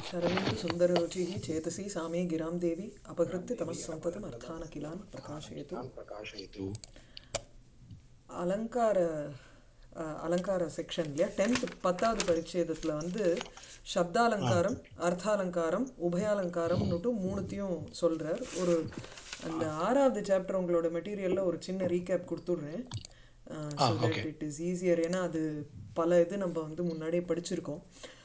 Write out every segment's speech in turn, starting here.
शरवीन्दु सुन्दररुचिः चेतसि सा मे गिरां देवी अपहृत्य तमः सन्ततम् अर्थानखिलान् प्रकाशयतु तान् प्रकाशयतु அலங்கார அஹ், அலங்கார செக்ஷன் இல்லையா டென்த் பத்தாவது பரிச்சேதத்தில் வந்து சப்தாலங்காரம் அர்த்தாலங்காரம் உபயாலங்காரம்னுட்டு மூணுத்தையும் சொல்கிறார் ஒரு அந்த ஆறாவது சாப்டர் உங்களோட மெட்டீரியலில் ஒரு சின்ன ரீகேப் கொடுத்துட்றேன் so that it is easier ஏன்னா அது பல இது நம்ம வந்து முன்னாடியே படிச்சிருக்கோம்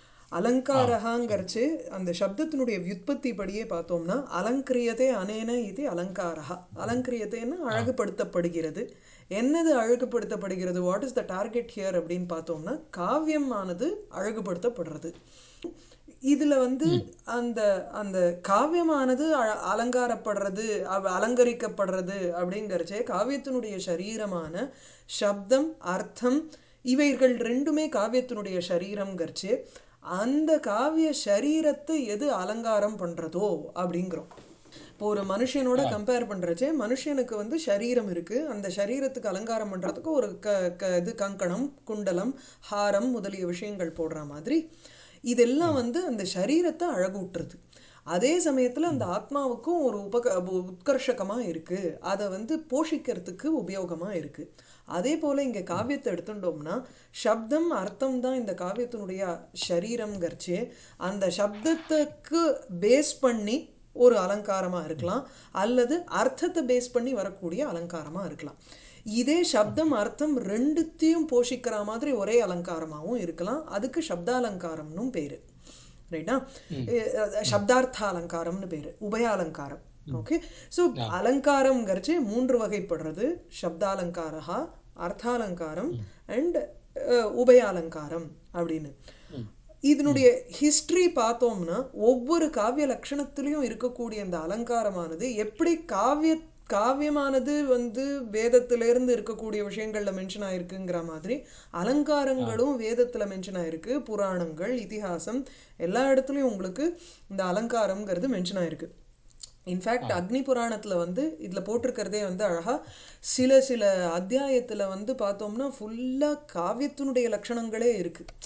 அலங்காரகாங்கிறச்சு அந்த சப்தத்தினுடைய வியுத்பத்தி படியே பார்த்தோம்னா அலங்கிரியதே அனேன இது அலங்காரா அலங்கிரியத்தைன்னா அழகுபடுத்தப்படுகிறது என்னது அழகுபடுத்தப்படுகிறது what is the target here அப்படின்னு பார்த்தோம்னா காவியம் ஆனது அழகுபடுத்தப்படுறது இதில் வந்து அந்த அந்த காவியமானது அ- அலங்காரப்படுறது அவ அலங்கரிக்கப்படுறது அப்படிங்கிறச்சே காவியத்தினுடைய சரீரமான சப்தம் அர்த்தம் இவைகள் ரெண்டுமே காவியத்தினுடைய சரீரம்ங்கிறச்சே அந்த காவிய சரீரத்தை எது அலங்காரம் பண்ணுறதோ அப்படிங்கிறோம் இப்போ ஒரு மனுஷனோட கம்பேர் பண்ணுறச்சே மனுஷனுக்கு வந்து சரீரம் இருக்குது அந்த சரீரத்துக்கு அலங்காரம் பண்ணுறதுக்கு ஒரு க க இது கங்கணம் குண்டலம் ஹாரம் முதலிய விஷயங்கள் போடுற மாதிரி இதெல்லாம் வந்து அந்த சரீரத்தை அழகூட்டுறது அதே சமயத்தில் அந்த ஆத்மாவுக்கும் ஒரு உபக உத்கர்ஷகமாக இருக்குது அதை வந்து போஷிக்கிறதுக்கு உபயோகமாக இருக்குது அதே போல் இங்கே காவியத்தை எடுத்துட்டோம்னா சப்தம் அர்த்தம் தான் இந்த காவியத்தினுடைய சரீரம்ங்கிறச்சே அந்த சப்தத்துக்கு பேஸ் பண்ணி ஒரு அலங்காரமாக இருக்கலாம் அல்லது அர்த்தத்தை பேஸ் பண்ணி வரக்கூடிய அலங்காரமாக இருக்கலாம் இதே சப்தம் அர்த்தம் ரெண்டுத்தையும் போஷிக்கிற மாதிரி ஒரே அலங்காரமாகவும் இருக்கலாம் அதுக்கு சப்தாலங்காரம்னும் பேர் ரைட்டா சப்தார்த்த அலங்காரம்னு பேர் உபய அலங்காரம் ஓகே ஸோ அலங்காரம்ங்கிறச்சு மூன்று வகைப்படுறது சப்தாலங்காரா அர்த்தாலங்காரம் அண்ட் உபய அலங்காரம் அப்படின்னு இதனுடைய ஹிஸ்ட்ரி பார்த்தோம்னா ஒவ்வொரு காவிய லட்சணத்திலையும் இருக்கக்கூடிய அந்த அலங்காரமானது எப்படி காவிய காவியமானது வந்து வேதத்திலேருந்து இருக்கக்கூடிய விஷயங்கள்ல மென்ஷன் ஆயிருக்குங்கிற மாதிரி அலங்காரங்களும் வேதத்துல மென்ஷன் ஆயிருக்கு புராணங்கள் இதிகாசம் எல்லா இடத்துலையும் உங்களுக்கு இந்த அலங்காரம்ங்கிறது மென்ஷன் ஆயிருக்கு இன்ஃபேக்ட் அக்னி புராணத்தில் வந்து இதில் போட்டிருக்கிறதே வந்து அழகாக சில சில அத்தியாயத்தில் வந்து பார்த்தோம்னா ஃபுல்லாக காவியத்தினுடைய லட்சணங்களே இருக்குது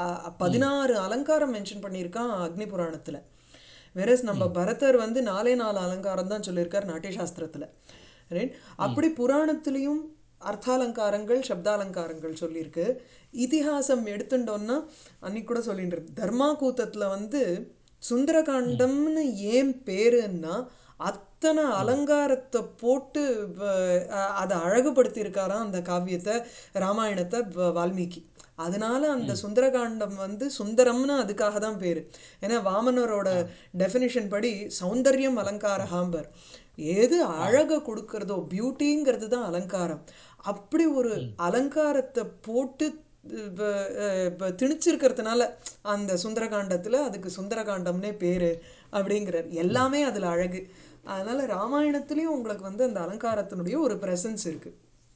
பதினாறு அலங்காரம் மென்ஷன் பண்ணியிருக்கான் அக்னி புராணத்தில் வெரஸ் நம்ம பரதர் வந்து நாலே நாலு அலங்காரம் தான் சொல்லியிருக்கார் நாட்டிய சாஸ்திரத்தில் ரைட் அப்படி புராணத்துலேயும் அர்த்தாலங்காரங்கள் சப்தாலங்காரங்கள் சொல்லியிருக்கு இதிகாசம் எடுத்துட்டோம்னா அன்னைக்கு கூட சொல்லிட்டு இருக்கு. தர்மா கூத்தத்தில் வந்து சுந்தரகாண்டம்னு ஏன் பேருன்னா அத்தனை அலங்காரத்தை போட்டு வ- அ- அதை அழகுபடுத்தியிருக்காராம் அந்த காவியத்தை ராமாயணத்தை வ- வால்மீகி அதனால அந்த சுந்தரகாண்டம் வந்து சுந்தரம்னு அதுக்காக தான் பேர் ஏன்னா வாமனரோட டெஃபினிஷன் படி சௌந்தர்யம் அலங்காரஹாம்பர் எது அழகை கொடுக்கறதோ பியூட்டிங்கிறது தான் அலங்காரம் அப்படி ஒரு அலங்காரத்தை போட்டு இப்ப, அஹ், இப்ப திணிச்சிருக்கிறதுனால அந்த சுந்தரகாண்டத்தில் அதுக்கு சுந்தரகாண்டம்னே பேர் அப்படிங்கிறார் எல்லாமே அதில் அழகு அதனால ராமாயணத்துலேயும் உங்களுக்கு வந்து அந்த அலங்காரத்தினுடைய ஒரு ப்ரெசன்ஸ் இருக்கு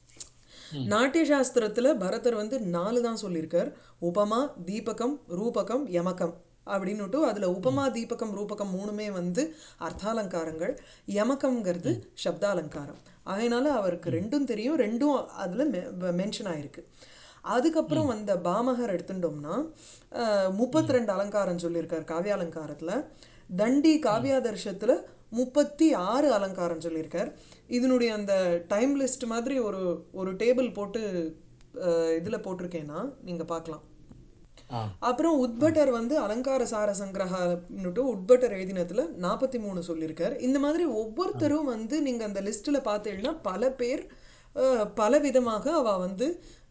நாட்டிய சாஸ்திரத்துல பரதர் வந்து நாலு தான் சொல்லியிருக்கார் உபமா தீபகம் ரூபகம் யமகம் அப்படின்னுட்டு அதுல உபமா தீபகம் ரூபகம் மூணுமே வந்து அர்த்தாலங்காரங்கள் யமகம்ங்கிறது சப்தாலங்காரம் அதனால அவருக்கு ரெண்டும் தெரியும் ரெண்டும் அதுல மென்ஷன் ஆயிருக்கு அதுக்கப்புறம் வந்த பாமகர் எடுத்துட்டோம்னா முப்பத்தி ரெண்டு அலங்காரம் சொல்லியிருக்கார் காவியாலங்காரத்துல தண்டி காவியாதர்ஷத்துல முப்பத்தி ஆறு அலங்காரம் சொல்லியிருக்கார் இதனுடைய அந்த டைம் லிஸ்ட் மாதிரி ஒரு ஒரு டேபிள் போட்டு அஹ், இதுல போட்டிருக்கேன்னா நீங்க பார்க்கலாம் ஆ அப்புறம் உத்பட்டர் வந்து அலங்கார சார சங்கிரகன்னுட்டு உட்பட்டர் எழுதினதுல நாற்பத்தி மூணு சொல்லியிருக்கார் இந்த மாதிரி ஒவ்வொருத்தரும் வந்து நீங்க அந்த லிஸ்ட்ல பார்த்தீங்கன்னா பல பேர் அஹ், பல விதமாக அவ வந்து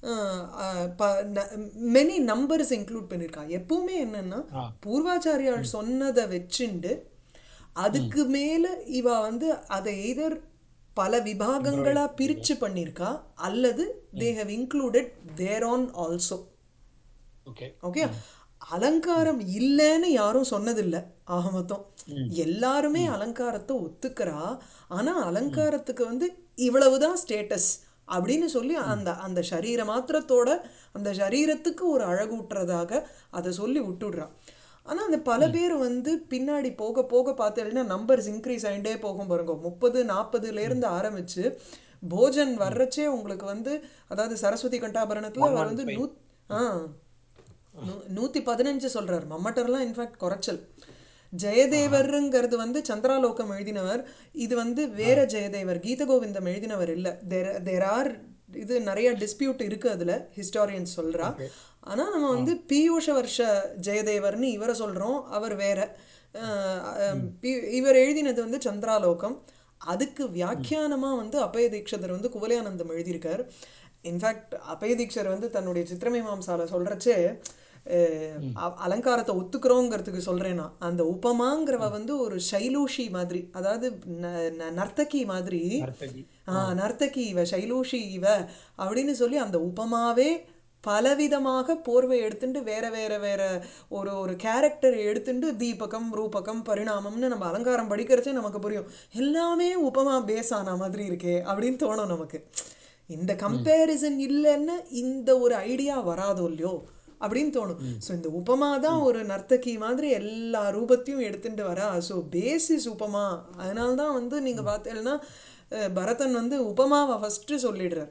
மெனி நம்பர்ஸ் இன்க்ளூட் பண்ணியிருக்கா எப்பவுமே என்னன்னா ஆ. பூர்வாச்சாரியால் சொன்னதை வச்சுண்டு அதுக்கு மேல இவ வந்து அதை எய்தர் பல விபாகங்களா பிரிச்சு பண்ணியிருக்கா அல்லது they have included there on also okay okay அலங்காரம் இல்லைன்னு யாரும் சொன்னதில்லை ஆக மொத்தம் எல்லாருமே அலங்காரத்தை ஒத்துக்கிறா ஆனா அலங்காரத்துக்கு வந்து இவ்வளவுதான் ஸ்டேட்டஸ் அப்படின்னு சொல்லி அந்த அந்த சரீர மாத்திரத்தோட அந்த சரீரத்துக்கு ஒரு அழகூட்டுறதாக அதை சொல்லி விட்டுடுறா ஆனா அந்த பல பேர் வந்து பின்னாடி போக போக பார்த்தீங்கன்னா நம்பர்ஸ் இன்க்ரீஸ் ஆகிட்டே போகும் பாருங்க முப்பது நாற்பதுல இருந்து ஆரம்பிச்சு போஜன் வர்றச்சே உங்களுக்கு வந்து அதாவது சரஸ்வதி கண்டாபரணத்துல அவர் வந்து நூ ஆ நூ- நூத்தி பதினஞ்சு சொல்றார் மம்மட்டர்லாம் இன்ஃபேக்ட் குறைச்சல் ஜெயதேவருங்கிறது வந்து சந்திராலோகம் எழுதினவர் இது வந்து வேற ஜெயதேவர் கீத கோவிந்தம் எழுதினவர் இல்ல தேர் தேர் ஆர் இது நிறைய டிஸ்பியூட் இருக்கு அதுல ஹிஸ்டாரியன்ஸ் சொல்றா ஆனா நம்ம வந்து பீயூஷ வருஷ ஜெயதேவர்னு இவரை சொல்றோம் அவர் வேற அஹ், அஹ், பி- இவர் எழுதினது வந்து சந்திராலோகம் அதுக்கு வியாக்கியானமா வந்து அப்பய தீட்சிதர் வந்து குவலயானந்தம் எழுதியிருக்கார் இன்ஃபேக்ட் அப்பய தீட்சர் வந்து தன்னுடைய சித்திரமீமாம்சால சொல்றச்சே அஹ், அ- அலங்காரத்தை ஒத்துக்கிறோங்கிறதுக்கு சொல்றேன் நான் அந்த உபமாங்கிறவ வந்து ஒரு சைலூஷி மாதிரி அதாவது ந- ந- நர்த்தகி மாதிரி நர்த்தகி ஆ நர்த்தகி இவ சைலூஷி இவ அப்படின்னு சொல்லி அந்த உபமாவே பலவிதமாக போர்வை எடுத்துட்டு வேற வேற வேற ஒரு ஒரு கேரக்டர் எடுத்துட்டு தீபகம் ரூபகம் பரிணாமம்னு நம்ம அலங்காரம் படிக்கிறச்சே நமக்கு புரியும் எல்லாமே உபமா பேஸ் ஆன மாதிரி இருக்கே அப்படின்னு தோணும் நமக்கு இந்த கம்பேரிசன் இல்லைன்னு இந்த ஒரு ஐடியா வராதோ இல்லையோ அப்படின்னு தோணும் ஸோ இந்த உபமா தான் ஒரு நர்த்தகி மாதிரி எல்லா ரூபத்தையும் எடுத்துட்டு வரா ஸோ பேசிஸ் உபமா அதனால தான் வந்து நீங்கள் பார்த்தீங்கன்னா அஹ், பரதன் வந்து உபமாவை ஃபஸ்ட்டு சொல்லிடுறார்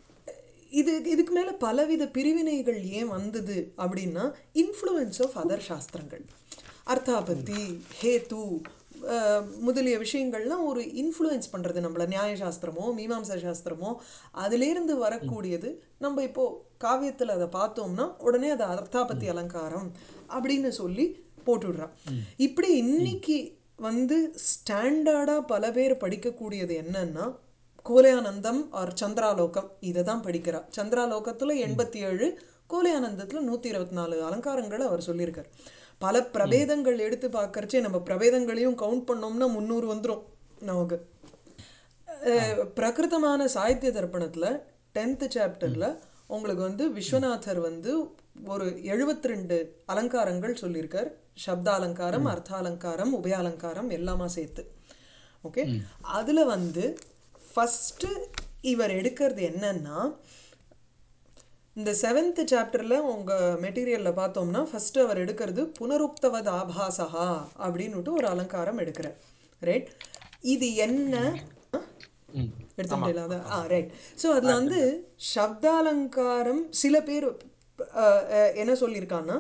இது இதுக்கு மேலே பலவித பிரிவினைகள் ஏன் வந்தது அப்படின்னா இன்ஃப்ளூயன்ஸ் ஆஃப் அதர் சாஸ்திரங்கள் அர்த்தாபத்தி ஹேத்து அஹ், முதலிய விஷயங்கள்லாம் ஒரு இன்ஃப்ளூயன்ஸ் பண்ணுறது நம்மளை நியாயசாஸ்திரமோ மீமாம்சா சாஸ்திரமோ அதிலேருந்து வரக்கூடியது நம்ம இப்போ காவியத்தில் அதை பார்த்தோம்னா உடனே அது அர்த்தாபத்தி அலங்காரம் அப்படின்னு சொல்லி போட்டுடுறான் இப்படி இன்னைக்கு வந்து ஸ்டாண்டர்டாக பல பேர் படிக்கக்கூடியது என்னன்னா கோலையானந்தம் ஆர் சந்திராலோகம் இதை தான் படிக்கிறா சந்திராலோகத்தில் எண்பத்தி ஏழு கோலையானந்தத்தில் நூற்றி இருபத்தி நாலு அலங்காரங்களை அவர் சொல்லியிருக்கார் பல பிரபேதங்கள் எடுத்து பார்க்கறச்சே நம்ம பிரபேதங்களையும் கவுண்ட் பண்ணோம்னா முந்நூறு வந்துடும் நமக்கு அஹ், பிரகிருதமான சாகித்ய தர்ப்பணத்தில் டென்த்து சாப்டரில் உங்களுக்கு வந்து விஸ்வநாதர் வந்து ஒரு 72 ரெண்டு அலங்காரங்கள் சொல்லியிருக்கார் சப்த அலங்காரம் அர்த்த அலங்காரம் உபயாலங்காரம் எல்லாமா சேர்த்து ஓகே அதில் வந்து ஃபஸ்ட்டு இவர் எடுக்கிறது என்னன்னா இந்த செவன்த் சாப்டரில் உங்கள் மெட்டீரியலில் பார்த்தோம்னா ஃபஸ்ட்டு அவர் எடுக்கிறது புனருக்தவத் ஆபாசகா அப்படின்னுட்டு ஒரு அலங்காரம் எடுக்கிறார் ரைட் இது என்ன ம் எடுத்துட்டீங்களா அதை ஆ ரைட் ஸோ அதில் வந்து சப்தாலங்காரம் சில பேர் அஹ், அஹ், என்ன சொல்லியிருக்கான்னா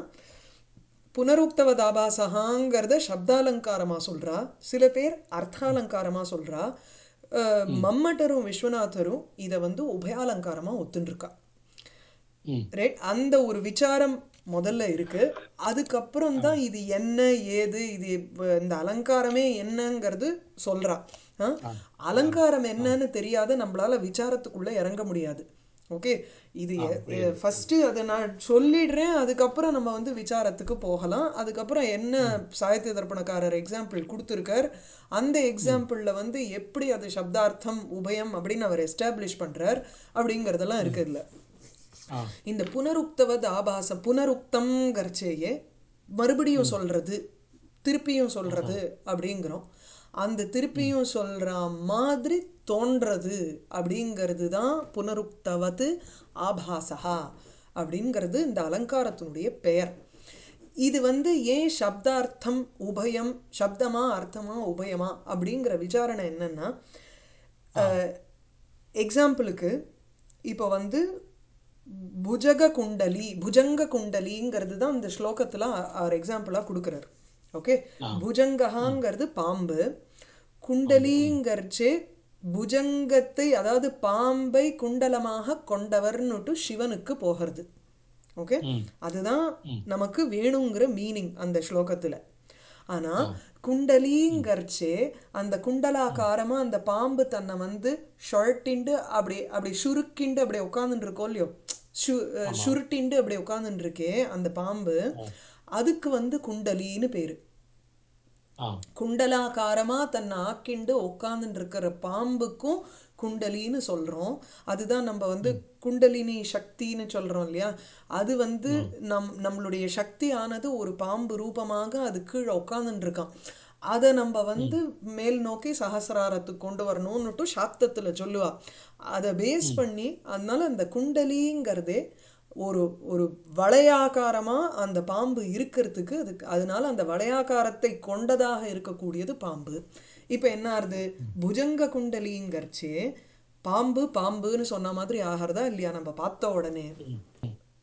புனருக்தவதாபாசகாங்கிறத சப்தாலங்காரமாக சொல்கிறா சில பேர் அர்த்தாலங்காரமாக சொல்கிறா மம்மட்டரும் விஸ்வநாதரும் இதை வந்து உபயாலங்காரமாக ஒத்துண்டிருக்கா ம் ரைட் அந்த ஒரு விசாரம் முதல்ல இருக்கு அதுக்கப்புறம் தான் இது என்ன ஏது இது இப்ப இந்த அலங்காரமே என்னங்கிறது சொல்றா ஆ? அலங்காரம் என்னன்னு தெரியாத நம்மளால விசாரத்துக்குள்ள இறங்க முடியாது ஓகே இது ஃபர்ஸ்ட் அதை நான் சொல்லிடுறேன் அதுக்கப்புறம் நம்ம வந்து விசாரத்துக்கு போகலாம் அதுக்கப்புறம் என்ன சாகித்ய தர்ப்பணக்காரர் எக்ஸாம்பிள் கொடுத்துருக்கார் அந்த எக்ஸாம்பிளில் வந்து எப்படி அது சப்தார்த்தம் உபயம் அப்படின்னு அவர் எஸ்டாப்ளிஷ் பண்றார் அப்படிங்கிறதெல்லாம் இருக்கு இதுல ஆ இந்த புனருக்தவத் ஆபாசம் புனருக்தம்ங்கிறச்சேயே மறுபடியும் சொல்றது திருப்பியும் சொல்றது அப்படிங்கிறோம் அந்த திருப்பியும் சொல்ற மாதிரி தோன்றது அப்படிங்கிறது தான் புனருக்தவது ஆபாசகா அப்படிங்கிறது இந்த அலங்காரத்தினுடைய பெயர் இது வந்து ஏன் சப்தார்த்தம் உபயம் சப்தமா அர்த்தமா உபயமா அப்படிங்கிற விசாரணை என்னன்னா எக்ஸாம்பிளுக்கு இப்போ வந்து புஜக குண்டலி புஜங்க குண்டலிங்கிறது தான் இந்த ஸ்லோகத்தில் அவர் எக்ஸாம்பிளாக கொடுக்குறாரு ஓகே புஜங்கஹாங்கிறது பாம்பு குண்டலிங்கிறச்சே புஜங்கத்தை அதாவது பாம்பை குண்டலமாக கொண்டவர்னுட்டு சிவனுக்கு போகிறது ஓகே அதுதான் நமக்கு வேணுங்கிற மீனிங் அந்த ஸ்லோகத்தில் ஆனா குண்டலிங்கர்ச்சே அந்த குண்டலாகாரமா அந்த பாம்பு தன்னை வந்து ஷொர்ட்டிண்டு அப்படி அப்படி சுருக்கிண்டு அப்படி உட்காந்துட்டு இருக்கோம் இல்லையோ சு- அஹ் சுருட்டிண்டு அப்படி உட்காந்துட்டு இருக்கே அந்த பாம்பு அதுக்கு வந்து குண்டலின்னு பேரு ஆ குண்டலாகாரமா தன்னை ஆக்கிண்டு உட்காந்துட்டு இருக்கிற பாம்புக்கும் குண்டலின்னு சொல்றோம் அதுதான் நம்ம வந்து குண்டலினி சக்தின்னு சொல்றோம் இல்லையா அது வந்து நம் நம்மளுடைய சக்தி ஆனது ஒரு பாம்பு ரூபமாக அது கீழே உட்காந்துட்டு இருக்கான் அதை நம்ம வந்து மேல் நோக்கி சஹசிராரத்துக்கு கொண்டு வரணும்னுட்டு சாப்தத்துல சொல்லுவா அதை பேஸ் பண்ணி அதனால அந்த குண்டலிங்கிறதே ஒரு ஒரு வளையாகாரமா அந்த பாம்பு இருக்கிறதுக்கு அதுக்கு அதனால அந்த வளையாகாரத்தை கொண்டதாக இருக்கக்கூடியது பாம்பு இப்போ என்ன ஆறுது புஜங்க குண்டலிங்கர்ச்சே பாம்பு பாம்புன்னு சொன்ன மாதிரி ஆகிறதா இல்லையா நம்ம பார்த்த உடனே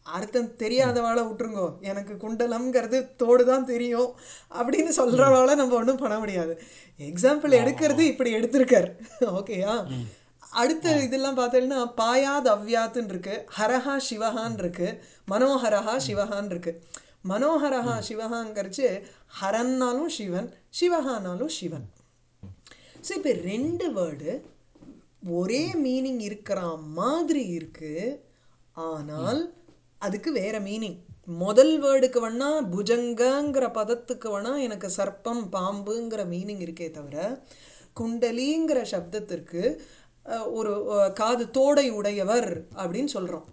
அர்த்தம் தெரியாதவாளை விட்டுருங்கோ எனக்கு குண்டலம்ங்கிறது தோடு தான் தெரியும் அப்படின்னு சொல்கிறவாளை நம்ம ஒன்றும் பண்ண முடியாது எக்ஸாம்பிள் எடுக்கிறது இப்படி எடுத்திருக்கார் ஓகேயா அடுத்த இதெல்லாம் பார்த்தீங்கன்னா பாயாத் அவ்யாத்துன்னு இருக்கு ஹரஹா சிவஹான் இருக்கு மனோஹரஹா சிவஹான் இருக்கு மனோஹரஹா சிவஹாங்கிறச்சு ஹரன்னாலும் சிவன் சிவஹானாலும் சிவன் ஸோ இப்போ ரெண்டு வேர்டு ஒரே மீனிங் இருக்கிற மாதிரி இருக்கு ஆனால் அதுக்கு வேற மீனிங் முதல் வேர்டுக்கு வேணா புஜங்கங்கிற பதத்துக்கு வேணா எனக்கு சர்ப்பம் பாம்புங்கிற மீனிங் இருக்கே தவிர குண்டலிங்கிற சப்தத்திற்கு அஹ், ஒரு அஹ், காது தோடை உடையவர் அப்படின்னு சொல்றோம்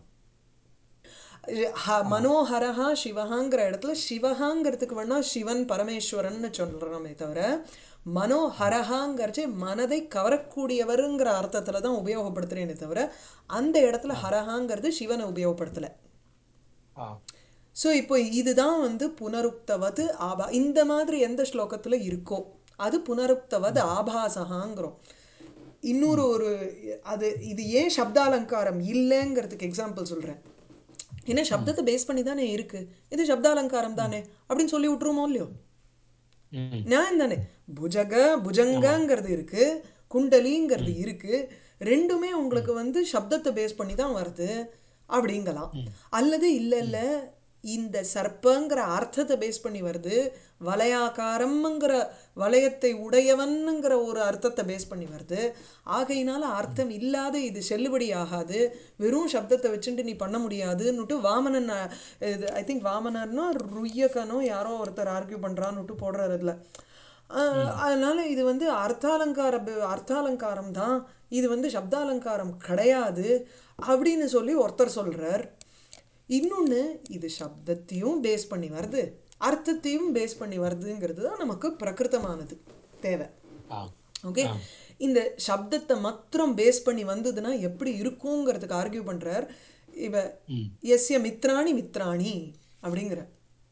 ஹ- மனோஹரஹா சிவஹாங்கிற இடத்துல சிவஹாங்கிறதுக்கு வேணா சிவன் பரமேஸ்வரன்னு சொல்றோமே தவிர மனோஹரஹாங்கிறச்சு மனதை கவரக்கூடியவருங்கிற அர்த்தத்துல தான் உபயோகப்படுத்துறேனே தவிர அந்த இடத்துல ஹரஹாங்கிறது சிவனை உபயோகப்படுத்தல ஆ ஸோ இப்போ இதுதான் வந்து புனருக்தவது ஆபா இந்த மாதிரி எந்த ஸ்லோகத்துல இருக்கோ அது புனருக்தவது ஆபாசகாங்கிறோம் இன்னொரு ஒரு அது இது ஏன் சப்தாலங்காரம் இல்லைங்கிறதுக்கு எக்ஸாம்பிள் சொல்றேன் ஏன்னா சப்தத்தை பேஸ் பண்ணி தானே இருக்கு இது சப்தாலங்காரம் தானே அப்படின்னு சொல்லி விட்டுருமோ இல்லையோ ம் நியாயம் தானே புஜக புஜங்கங்கிறது இருக்கு குண்டலிங்கிறது இருக்கு ரெண்டுமே உங்களுக்கு வந்து சப்தத்தை பேஸ் பண்ணி தான் வருது அப்படிங்கலாம் அல்லது இல்ல இல்ல இந்த சர்ப்பங்கிற அர்த்தத்தை பேஸ் பண்ணி வருது வலயாகாரம்ங்கிற வலயத்தை உடையவன்ங்கிற ஒரு அர்த்தத்தை பேஸ் பண்ணி வருது ஆகையினால அர்த்தம் இல்லாத இது செல்லுபடி ஆகாது வெறும் சப்தத்தை வச்சுட்டு நீ பண்ண முடியாதுன்னுட்டு வாமனன் அஹ், இது ஐ திங்க் வாமனர்னோ ருய்யக்கனோ யாரோ ஒருத்தர் ஆர்கியூ பண்றான்னுட்டு போடுறாரு இதுல ஆஹ் அதனால இது வந்து அர்த்தாலங்கார ப- அர்த்தாலங்காரம் தான் இது வந்து சப்தாலங்காரம் கிடையாது அப்படின்னு சொல்லி ஒருத்தர் சொல்றார் இன்னொன்னு இது சப்தத்தையும் பேஸ் பண்ணி வருது அர்த்தத்தையும் பேஸ் பண்ணி வருதுங்கிறது தான் நமக்கு பிரகிருத்தமானது தேவை ஆ ஓகே இந்த சப்தத்தை மாத்திரம் பேஸ் பண்ணி வந்ததுன்னா எப்படி இருக்குங்கிறதுக்கு ஆர்கியூ பண்றார் இவ ம் எஸ்ய மித்ராணி மித்ராணி அப்படிங்கிற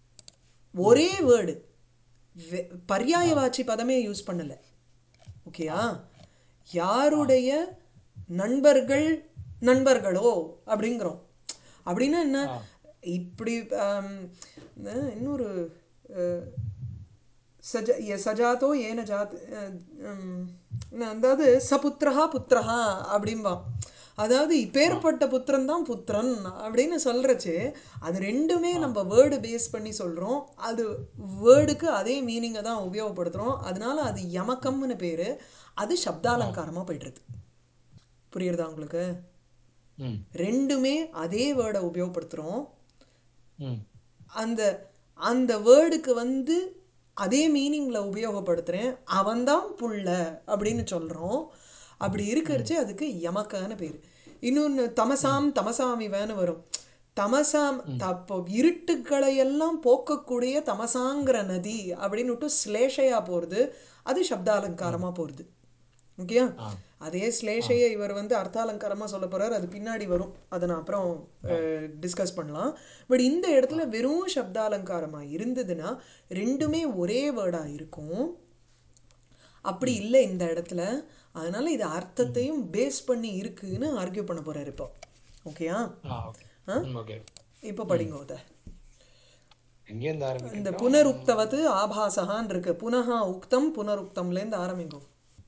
ஒரே வேர்டு பர்யாயவாச்சி பதமே யூஸ் பண்ணல ஓகேயா யாருடைய நண்பர்கள் நண்பர்களோ அப்படிங்கிறோம் அப்படின்னா என்ன இப்படி ஆம், அஹ், இன்னொரு அஹ், சஜ ய- சஜாதோ ஏன ஜாத் அஹ், உம், அதாவது சபுத்திரஹா புத்திரஹா அப்படிம்பான் அதாவது இப்பேற்பட்ட புத்திரன் தான் புத்திரன் அப்படின்னு சொல்றச்சு அது ரெண்டுமே நம்ம வேர்டு பேஸ் பண்ணி சொல்றோம் அது வேர்டுக்கு அதே மீனிங்கை தான் உபயோகப்படுத்துறோம் அதனால அது யமக்கம்னு பேரு அது சப்தாலங்காரமா போயிடுறது புரியுறதா உங்களுக்கு ம் ரெண்டுமே அதே வேர்டை உபயோகப்படுத்துறோம் ம் அந்த அந்த வேர்டுக்கு வந்து அதே மீனிங்கில் உபயோகப்படுத்துகிறேன் அவன்தான் புள்ள அப்படின்னு சொல்கிறோம் அப்படி இருக்கிறச்சு அதுக்கு யமக்கன்னு பேர் இன்னொன்று தமசாம் தமசாமிவன்னு வரும் தமசாம் தப்போ இருட்டுக்களை எல்லாம் போக்கக்கூடிய தமசாங்கிற நதி அப்படின்னுட்டு ஸ்லேஷையா போகிறது அது சப்தாலங்காரமாக போகிறது ஓகேயா ஆ அதே ஸ்லேஷையை இவர் வந்து அர்த்தாலங்காரமா சொல்ல போறார் அது பின்னாடி வரும் அதை நான் அப்புறம் டிஸ்கஸ் பண்ணலாம் பட் இந்த இடத்துல வெறும் சப்தாலங்காரமா இருந்ததுன்னா ரெண்டுமே ஒரே வேர்டா இருக்கும் அப்படி இல்லை இந்த இடத்துல அதனால இது அர்த்தத்தையும் பேஸ் பண்ணி இருக்குன்னு ஆர்கியூ பண்ண போறாரு இப்போ ஓகேயா ஆ ஓகே ம் ஓகே இப்போ படிங்க அத எங்கேருந்து ஆரம்பிக்கும் இந்த புனருக்தவது ஆபாசகான் இருக்கு புனகா உக்தம் புனருக்தம்லேருந்து ஆரம்பிக்கும்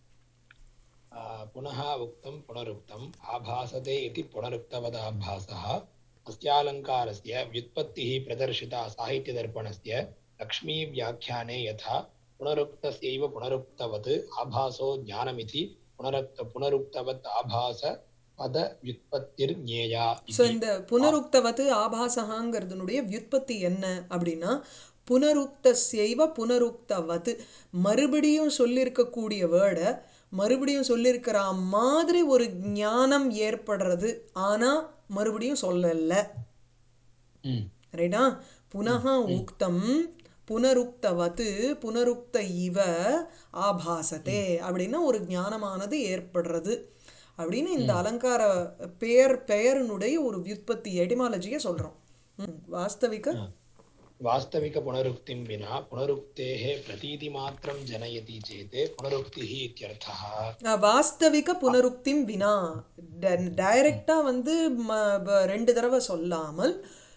आ, पुनः उक्तं पुनरुक्तम् आभासते इति पुनरुक्तवदाभासः अस्यालङ्कारस्य व्युत्पत्तिः प्रदर्शिता साहित्यदर्पणस्य लक्ष्मीव्याख्याने यथा पुनरुक्तस्यैव पुनरुक्तवत् आभासो ज्ञानमिति पुनरुक्त पुनरुक्तवत् आभास पदव्युत्पत्तिर्ज्ञेया ஸோ इति இந்த புனருக்தவது ஆபாசகாங்கிறதுனுடைய வியுற்பத்தி என்ன அப்படின்னா புனருக்தஸ்யைவ புனருக்தவது மறுபடியும் சொல்லியிருக்கக்கூடிய வேர்டை மறுபடியும் சொல்லியிருக்கிற மாதிரி ஒரு ஞானம் ஏற்படுறது ஆனா மறுபடியும் சொல்லல ம், ரைட்டா புனः உக்தம் புனருக்தவத்து புனருக்த இவ ஆபாசத்தே அப்படின்னா ஒரு ஞானமானது ஏற்படுறது அப்படின்னு இந்த அலங்கார பெயர் பெயரினுடைய ஒரு வியுற்பத்தி எடிமாலஜியை சொல்றோம் ம், வாஸ்தவிக वास्तविकपुनरुक्तिं विना पुनरुक्तेः प्रतीतिमात्रं जनयति चेत् पुनरुक्तिः इत्यर्थः அஹ், வாஸ்தவிக புனருக்திம் வினா டைரக்டா வந்து ம- ப- ரெண்டு தடவை சொல்லாமல்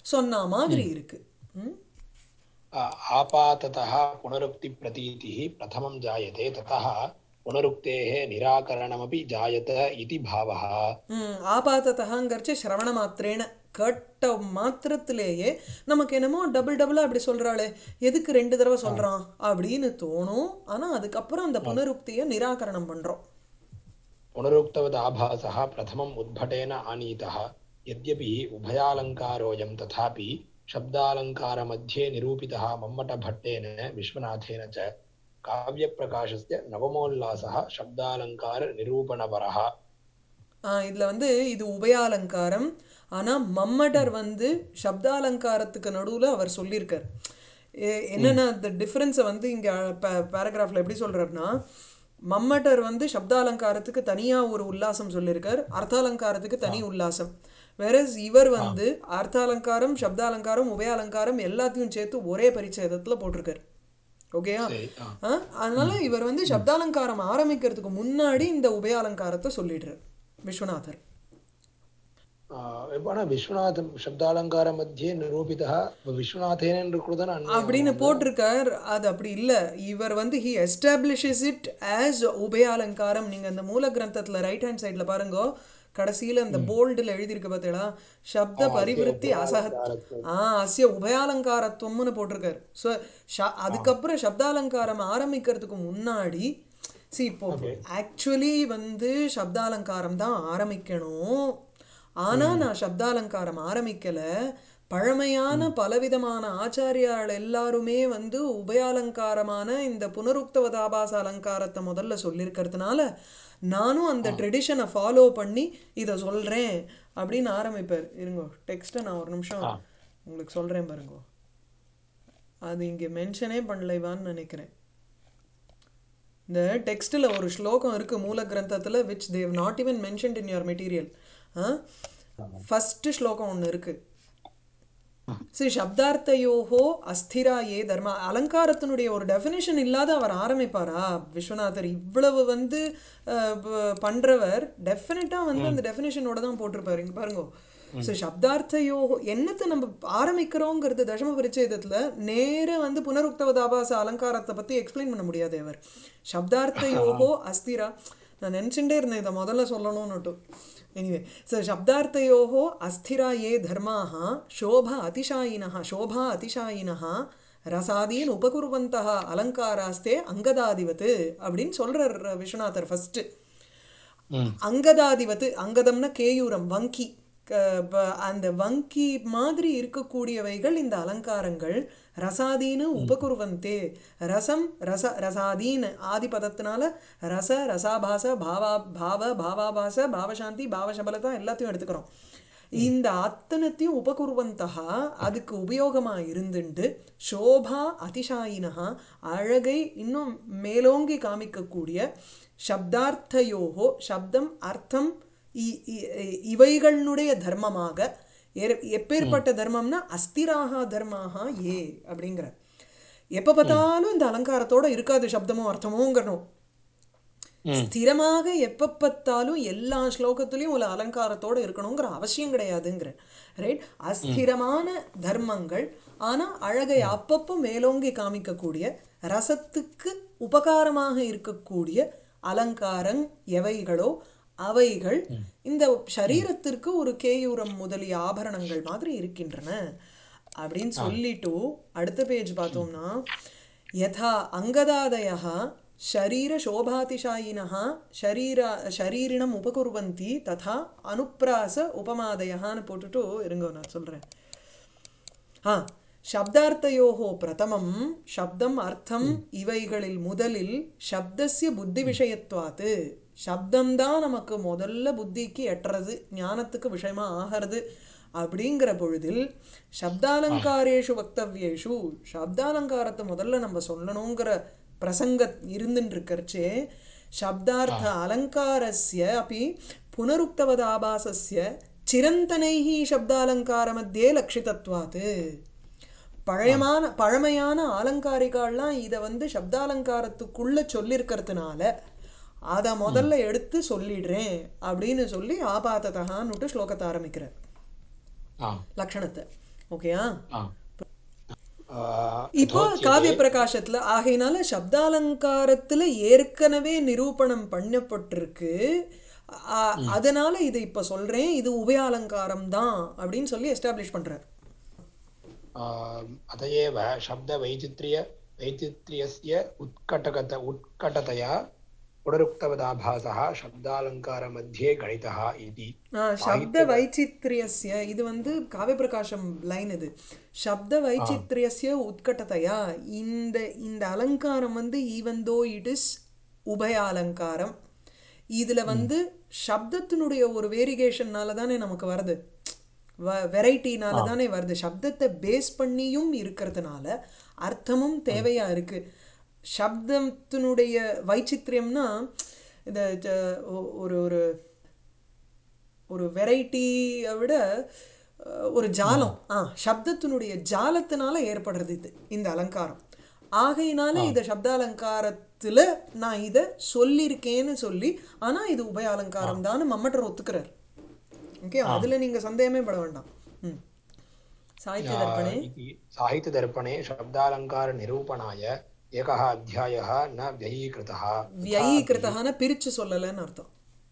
சொன்ன மாதிரி இருக்கு ம் आ- आपाततः पुनरुक्तिप्रतीतिः प्रथमं जायते ततः पुनरुक्तेः निराकरणमपि जायत इति भावः ம் ஆபாத்தத்தகாங்கிறச்சு சிரவண மாத்திரேன கேட்ட மாத்திரத்திலேயே நமக்கு என்னமோ டபுள் டபுளா அப்படி சொல்றாளே எதுக்கு ரெண்டு தடவை சொல்றான் அப்படின்னு தோணும் ஆனா அதுக்கப்புறம் அந்த புனருக்தியை நிராகரணம் பண்றோம் पुनरुक्तवदाभासः प्रथमम् उद्भटेन आनीतः यद्यपि उभयालङ्कारोऽयं तथापि शब्दालङ्कारमध्ये निरूपितः मम्मटभट्टेन विश्वनाथेन च काव्यप्रकाशस्य नवमोल्लासः शब्दालङ्कारनिरूपणपरः ஆ, இதுல வந்து இது உபயாலங்காரம் ஆனா மம்மடர் வந்து சப்தாலங்காரத்துக்கு நடுவுல அவர் சொல்லியிருக்கார் எ- என்னன்னா இந்த டிஃபரன்ஸை வந்து இங்க பேராகிராஃப்ல எப்படி சொல்றாருன்னா மம்மடர் வந்து சப்தாலங்காரத்துக்கு தனியா ஒரு உல்லாசம் சொல்லியிருக்கார் அர்த்தாலங்காரத்துக்கு தனி உல்லாசம் வேறஸ் இவர் வந்து அர்த்தாலங்காரம் சப்தாலங்காரம் உபயாலங்காரம் எல்லாத்தையும் சேர்த்து ஒரே பரிச்சேதத்துல போட்டிருக்காரு ஓகேயா சரி ஆ. ஆ, அதனால இவர் வந்து சப்தாலங்காரம் ஆரம்பிக்கிறதுக்கு முன்னாடி இந்த உபயாலங்காரத்தை சொல்லிடுறார் விஸ்வநாதர் ஆனா விஸ்வநாதம் சப்தாலங்கார மத்தியே நிரூபிதः விஸ்வநாதேன நிருकृतन அப்படின்னு போட்டிருக்கார் அது அப்படி இல்ல இவர் வந்து ஹி எஸ்டாப்ளிஷஸ் இட் ஆஸ் உபயாலங்காரம் நீங்க அந்த மூல கிரந்தத்துல ரைட் ஹேண்ட் சைடுல பாருங்க கடைசியில அந்த போல்டுல எழுதியிருக்கு பார்த்தீங்களா சப்த பரிவிருத்தி அசகத் ஆ அஸ்ய உபயாலங்காரத்துவம்னு போட்டிருக்காரு ஸோ அதுக்கப்புறம் சப்தாலங்காரம் ஆரம்பிக்கிறதுக்கு முன்னாடி see இப்போ ஆக்சுவலி வந்து சப்தாலங்காரம் தான் ஆரம்பிக்கணும் ஆனா நான் சப்தாலங்காரம் ஆரம்பிக்கல பழமையான பலவிதமான ஆச்சாரியால் எல்லாருமே வந்து உபயாலங்காரமான இந்த புனருக்தவதாபாச அலங்காரத்தை முதல்ல சொல்லியிருக்கிறதுனால நானும் அந்த ட்ரெடிஷனை ஃபாலோ பண்ணி இதை சொல்றேன் அப்படின்னு ஆரம்பிப்பார் இருங்கோ டெக்ஸ்ட்டை நான் ஒரு நிமிஷம் உங்களுக்கு சொல்றேன் பாருங்கோ அது இங்கே மென்ஷனே பண்ணலைவான்னு நினைக்கிறேன் இந்த டெக்ஸ்டில் ஒரு ஸ்லோகம் இருக்கு மூல கிரந்தத்தில் which they not even mentioned in your material first ஸ்லோகம் ஒன்று இருக்கு சரி சப்தார்த்தையோஹோ அஸ்திரா ஏ தர்மா அலங்காரத்தினுடைய ஒரு டெஃபினேஷன் இல்லாத அவர் ஆரம்பிப்பாரா விஸ்வநாதர் இவ்வளவு வந்து அஹ், ப- பண்றவர் டெஃபினட்டா வந்து அந்த டெஃபினேஷனோட தான் போட்டிருப்பாரு இங்க பாருங்க சரி சப்தார்த்தையோ என்னத்தை நம்ம ஆரம்பிக்கிறோங்கிறது தசம பரிச்சேதத்துல நேர வந்து புனருக்தவதாபாச அலங்காரத்தை பத்தி எக்ஸ்பிளைன் பண்ண முடியாது அவர் சப்தார்த்தையோகோ அஸ்திரா நான் நினச்சிட்டே இருந்தேன் இதை முதல்ல சொல்லணும்னுட்டு எனிவே ஸோ சப்தார்த்தையோகோ அஸ்திரா ஏ தர்மாக சோபா அதிசாயினः சோபா அதிசாயினः ரசாதீன் உபகுர்வந்தः அலங்காராஸ்தே அங்கதாதிவத்து அப்படின்னு சொல்றார் விஸ்வநாதர் ஃபர்ஸ்ட் அங்கதாதிவத்து அங்கதம்னா கேயூரம் வங்கி க- ப- அந்த வங்கி மாதிரி இருக்கக்கூடியவைகள் இந்த அலங்காரங்கள் ரசாதீனு உபகுர்வந்தே ரசம் ரச ரசாதீன் ஆதிபதத்தினால ரச ரசாபாச பாவா பாவ பாவாபாச பாவசாந்தி பாவசபலதா எல்லாத்தையும் எடுத்துக்கிறோம் இந்த அத்தனத்தையும் உபகுர்வந்தகா அதுக்கு உபயோகமா இருந்துண்டு சோபா அதிசாயினஹா அழகை இன்னும் மேலோங்கி காமிக்கக்கூடிய சப்தார்த்தயோகோ சப்தம் அர்த்தம் இ- இ- இ- இவைகளுடைய தர்மமாக எர- எப்பேற்பட்ட தர்மம்னா அஸ்திராகா தர்மாக ஏ அப்படிங்கிற எப்ப பார்த்தாலும் இந்த அலங்காரத்தோட இருக்காது சப்தமோ அர்த்தமோங்கிறனும் ஸ்திரமாக எப்ப பார்த்தாலும் எல்லா ஸ்லோகத்திலையும் ஒரு அலங்காரத்தோட இருக்கணுங்கிற அவசியம் கிடையாதுங்கிற ரைட் அஸ்திரமான தர்மங்கள் ஆனா அழகை அப்பப்போ மேலோங்கி காமிக்கக்கூடிய ரசத்துக்கு உபகாரமாக இருக்கக்கூடிய அலங்காரம் எவைகளோ அவைகள் இந்த சரீரத்திற்கு ஒரு கேயூரம் முதலிய ஆபரணங்கள் மாதிரி இருக்கின்றன அப்படின்னு சொல்லிட்டு அடுத்த பேஜ் பார்த்தோம்னா யதா அங்கதாதயः शरीरशोभातिशायिनः शरीर शरीरिणम् उपकुर्वन्ति तथा अनुप्रास उपमादयःன்னு போட்டுட்டு இருங்க நான் சொல்றேன் ஆ சப்தார்த்தயோகோ பிரதமம் சப்தம் அர்த்தம் இவைகளில் முதலில் சப்தஸ்ய புத்தி விஷயத்துவாத்து சப்தம்தான் நமக்கு முதல்ல புத்திக்கு எட்டுறது ஞானத்துக்கு விஷயமா ஆகிறது அப்படிங்கிற பொழுதில் சப்தாலங்காரேஷு வக்தவ்யேஷு சப்தாலங்காரத்தை முதல்ல நம்ம சொல்லணுங்கிற பிரசங்க இருந்துட்டு இருக்கறச்சே சப்தார்த்த அலங்காரஸ்ய அப்படி புனருக்தவதாபாசஸ்ய சிரந்தனைः சப்தாலங்காரமத்தியே லட்சிதத்வாத்து பழையமான பழமையான அலங்காரிகால்லாம் இதை வந்து சப்தாலங்காரத்துக்குள்ள சொல்லியிருக்கிறதுனால அதை முதல்ல எடுத்து சொல்லிடுறேன் அப்படின்னு சொல்லி ஆபாத்ததகான்னுட்டு ஸ்லோகத்தை ஆரம்பிக்கிறார் ஆ லக்ஷணத்தை ஓகேயா ஆ. ஆ, இப்போ யதோச்சியதே காவிய பிரகாசத்துல ஆகையினால சப்தாலங்காரத்துல ஏற்கனவே நிரூபணம் பண்ணப்பட்டிருக்கு அ- அதனால இது இப்ப சொல்றேன் இது உபயாலங்காரம் தான் அப்படின்னு சொல்லி எஸ்டாப்ளிஷ் பண்றார் आम्, अत एव शब्दवैचित्र्य वैचित्र्यस्य उत्कटगत उत्कटतया पुनरुक्तवदाभासः शब्दालङ्कारमध्ये गणितः इति ஆ, சப்த வைச்சித்ரியஸ்ய இது வந்து காவிய பிரகாசம் லைன் இது சப்த வைச்சித்ரியஸ்ய உட்கட்டத்தையா இந்த இந்த அலங்காரம் வந்து ஈவன் தோ இட் இஸ் உபய அலங்காரம் இதுல வந்து சப்தத்தினுடைய ஒரு வேரிகேஷன்னால தானே நமக்கு வருது வெரைட்டினால தானே வருது சப்தத்தை பேஸ் பண்ணியும் இருக்கிறதுனால அர்த்தமும் தேவையா இருக்கு சப்தத்தினுடைய வைச்சித்ரியம்னா இந்த ஜ- ஒ- ஒரு ஒரு ஒரு வெரைட்டியை விட அஹ், ஒரு ஜாலம் ஆ சப்தத்தினுடைய ஜாலத்தினால ஏற்படுறது இது இந்த அலங்காரம் ஆகையினால இதை சப்த அலங்காரத்துல நான் இதை சொல்லியிருக்கேன்னு சொல்லி ஆனா இது உபய அலங்காரம் தான் மம்மட்டர் ஒத்துக்கிறார் ஓகே அதுல நீங்க சந்தேகமே பட வேண்டாம் ம் சாகித்ய தர்ப்பணே इति साहित्यदर्पणे शब्दालङ्कारनिरूपणाय एकः अध्यायः न व्ययीकृतः வியீகிருத்தகான பிரிச்சு சொல்லலைன்னு அர்த்தம்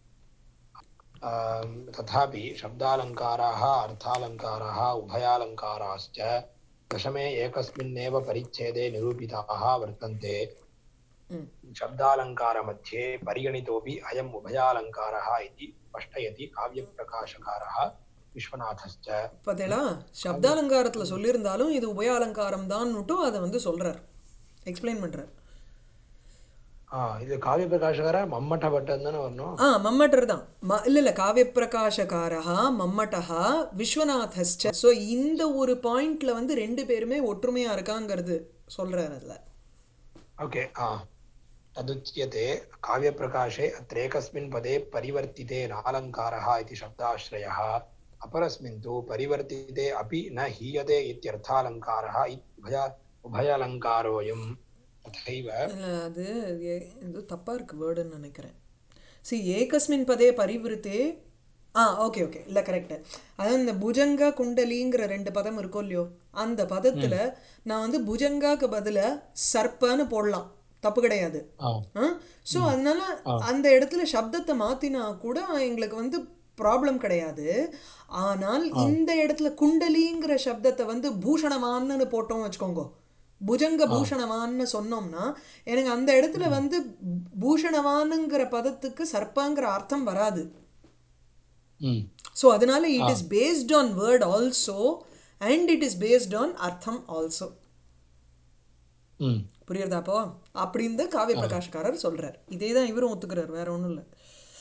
आम्, तथापि शब्दालङ्काराः अर्थालङ्काराः उभयालङ्काराश्च दशमे एकस्मिन्नेव परिच्छेदे निरूपिताः वर्तन्ते ம் शब्दालङ्कारमध्ये परिगणितोऽपि अयम् उभयालङ्कारः इति स्पष्टयति काव्यप्रकाशकारः विश्वनाथश्च பார்த்தீங்களா சப்தாலங்காரத்துல சொல்லியிருந்தாலும் இது உபய அலங்காரம் தான்னுட்டும் அதை வந்து சொல்றார் எக்ஸ்பிளைன் பண்றார் ஆ இது காவியப்பிரகாஷகர மம்மட்ட பட்டன் தானே வரணும் ஆ மம்மட்டர் தான் ம இல்லை இல்லை காவியப்பிரகாசகாரா மம்மட்டா விஸ்வநாதஸ்ச ஸோ இந்த ஒரு பாயிண்ட்ல வந்து ரெண்டு பேருமே ஒற்றுமையா இருக்காங்கிறது சொல்றாரு அதுல ओके आ तदुच्यते काव्यप्रकाशे अत्रेकस्मिन् पदे परिवर्तिते नालङ्कारः इति शब्दाश्रयः अपरस्मिन् तु परिवर्तिते अपि न हीयते इत्यर्थालङ्कारः उभय उभयालङ्कारोऽयं तथैव இல்ல, அது எ- இது தப்பா இருக்கு வேர்டுன்னு நினைக்கிறேன் சி ஏகஸ்மின் பதே பரிவிருத்தே ஆ ஓகே ஓகே இல்லை கரெக்டு அதாவது இந்த புஜங்கா குண்டலிங்கிற ரெண்டு பதம் இருக்கும் இல்லையோ அந்த பதத்துல நான் வந்து புஜங்காக்கு பதிலா சர்ப்பன்னு போடலாம் தப்பு கிடையாது आ ஸோ அதனால அந்த இடத்துல சப்தத்தை மாத்தினா கூட எங்களுக்கு வந்து ப்ராப்ளம் கிடையாது ஆனால் இந்த இடத்துல குண்டலிங்கிற சப்தத்தை வந்து பூஷணமான்னு போட்டோம் வச்சுக்கோங்க புஜங்க பூஷணவான்னு சொன்னோம்னா எனக்கு அந்த இடத்துல வந்து பூஷணவானுங்கிற பதத்துக்கு சர்ப்பாங்கிற அர்த்தம் வராது ம் ஸோ அதனால it is based on word also and it is based on அர்த்தம் ஆல்சோ ம் புரியுறதா அப்போ அப்படின்னு தான் காவிய பிரகாஷ்காரர் சொல்றார் இதே தான் இவரும் ஒத்துக்கிறார் வேற ஒன்றும் இல்லை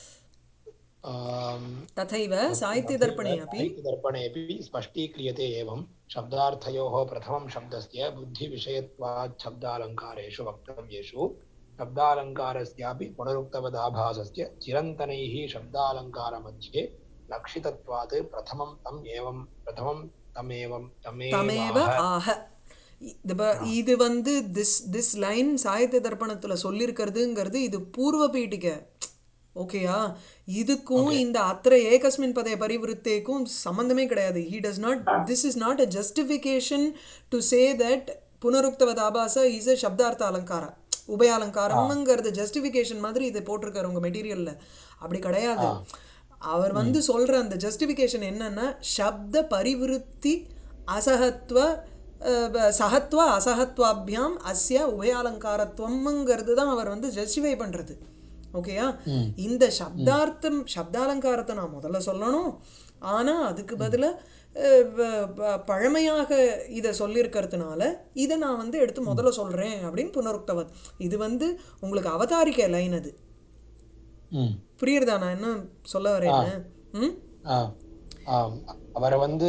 आम्, तथैव साहित्यदर्पणे अपि साहित्यदर्पणेऽपि स्पष्टीक्रियते एवं शब्दार्थयोः प्रथमं शब्दस्य बुद्धिविषयत्वात् शब्दालङ्कारेषु वक्तव्येषु शब्दालङ्कारस्यापि पुनरुक्तवदाभासस्य चिरन्तनैः शब्दालङ्कारमध्ये लक्षितत्वात् प्रथमं तम् एवं प्रथमं तमेवं தமேவ तमेवाह ஆக இது ப- இது வந்து திஸ் திஸ் லைன் சாகித்ய தர்ப்பணத்துல சொல்லியிருக்கிறதுங்கிறது இது பூர்வ பீட்டிகை ஓகேயா இதுக்கும் இந்த அத்திர ஏகஸ்மின் பதய பரிவிருத்தேக்கும் சம்பந்தமே கிடையாது he does not this is not a justification to say that புனருக்தவத் ஆபாச இஸ் அ சப்தார்த்த அலங்கார உபய அலங்காரம்ங்கிறது ஜஸ்டிஃபிகேஷன் மாதிரி இதை போட்டிருக்காரு உங்க மெட்டீரியல்ல அப்படி கிடையாது அவர் வந்து சொல்ற அந்த ஜஸ்டிஃபிகேஷன் என்னன்னா சப்த பரிவிருத்தி அசகத்வ அஹ், ப- சகத்வ அசகத்வாபியாம் அஸ்ய உபயாலங்காரத்துவம்ங்கிறது தான் அவர் வந்து ஜஸ்டிஃபை பண்றது ஓகேயா இந்த சப்தார்த்தம் சப்தாலங்காரத்தை நான் முதல்ல சொல்லணும் ஆனா அதுக்கு பதிலா அஹ், ப- ப- பழமையாக இதை சொல்லியிருக்கிறதுனால இதை நான் வந்து எடுத்து முதல்ல சொல்றேன் அப்படின்னு புனருக்தவத் இது வந்து உங்களுக்கு அவதாரிக்க லைன் அது ம் புரியுறதா நான் என்ன சொல்ல வரேன்னு ம் ஆ ஆம் அவரை வந்து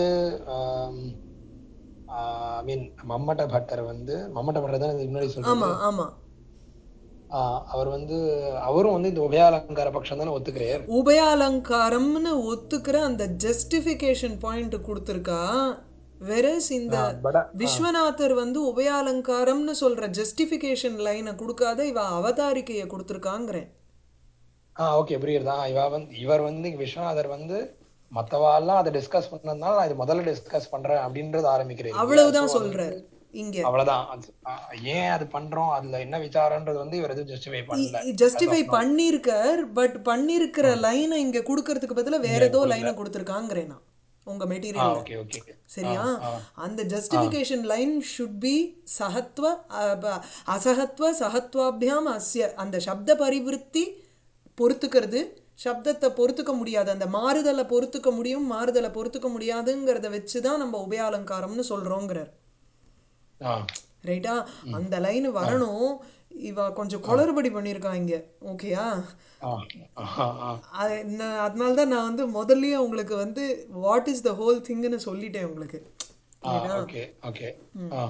ஐ மீன் மம்மட்ட பட்டர் வந்து மம்மட்ட பட்டர் தான் இதுக்கு முன்னாடி சொல்றது ஆமா ஆமா ஆ, அவர் வந்து அவரும் வந்து இந்த உபயாலங்கார பட்சம் தானே ஒத்துக்கிறார் உபயாலங்காரம்னு ஒத்துக்கிற அந்த ஜஸ்டிஃபிகேஷன் பாயிண்ட் கொடுத்துருக்கா வெரஸ் இந்த பட விஸ்வநாதர் வந்து உபயாலங்காரம்னு சொல்ற ஜஸ்டிஃபிகேஷன் லைனை கொடுக்காத இவ அவதாரிக்கையை கொடுத்துருக்காங்கிறேன் ஆ ஓகே புரியுறதா இவ வந்து இவர் வந்து இங்க விஸ்வநாதர் வந்து மத்தவாள்லாம் அதை டிஸ்கஸ் பண்ணதுனால நான் இது முதல்ல டிஸ்கஸ் பண்றேன் அப்படின்றது ஆரம்பிக்கிறேன் இல்லையா அவ்வளவுதான் சோ அது சொல்றார் இங்க அவ்வளவுதான் அது- அஹ் ஏன் அது பண்றோம் அதுல என்ன விசாரன்றது வந்து இவர் எதுவும் ஜஸ்டிஃபை பண்ணல ஜஸ்டிஃபை பண்ணியிருக்கார் பட் பண்ணியிருக்கிற லைனை இங்க கொடுக்கறதுக்கு பதிலா வேற ஏதோ லைனை கொடுத்துருக்காங்கிறேன் நான் உங்க ஆ மெட்டீரியல்ல ஓகே ஓகே சரியா ஆ அந்த ஜஸ்டிஃபிகேஷன் லைன் ஷுட் பி சஹத்வ அ, ப- அசஹத்வ சஹத்வாபியாம் அஸ்ய அந்த சப்த பரிவிருத்தி பொறுத்துக்கிறது சப்தத்தை பொறுத்துக்க முடியாது அந்த மாறுதலை பொறுத்துக்க முடியும் மாறுதலை பொறுத்துக்க முடியாதுங்கிறத வச்சு தான் நம்ம உபயாலங்காரம்னு சொல்றோங்கிறார் ஆ ரைட்டா அந்த லைன் வரணும் இவ கொஞ்சம் குளறுபடி பண்ணியிருக்கா இங்க ஓகேயா ஆ ஆ ஆ அது நான் அதனால தான் நான் வந்து முதல்லயே உங்களுக்கு வந்து வாட் இஸ் த ஹோல் திங்னு சொல்லிட்டேன் உங்களுக்கு आ, ओके ओके आ,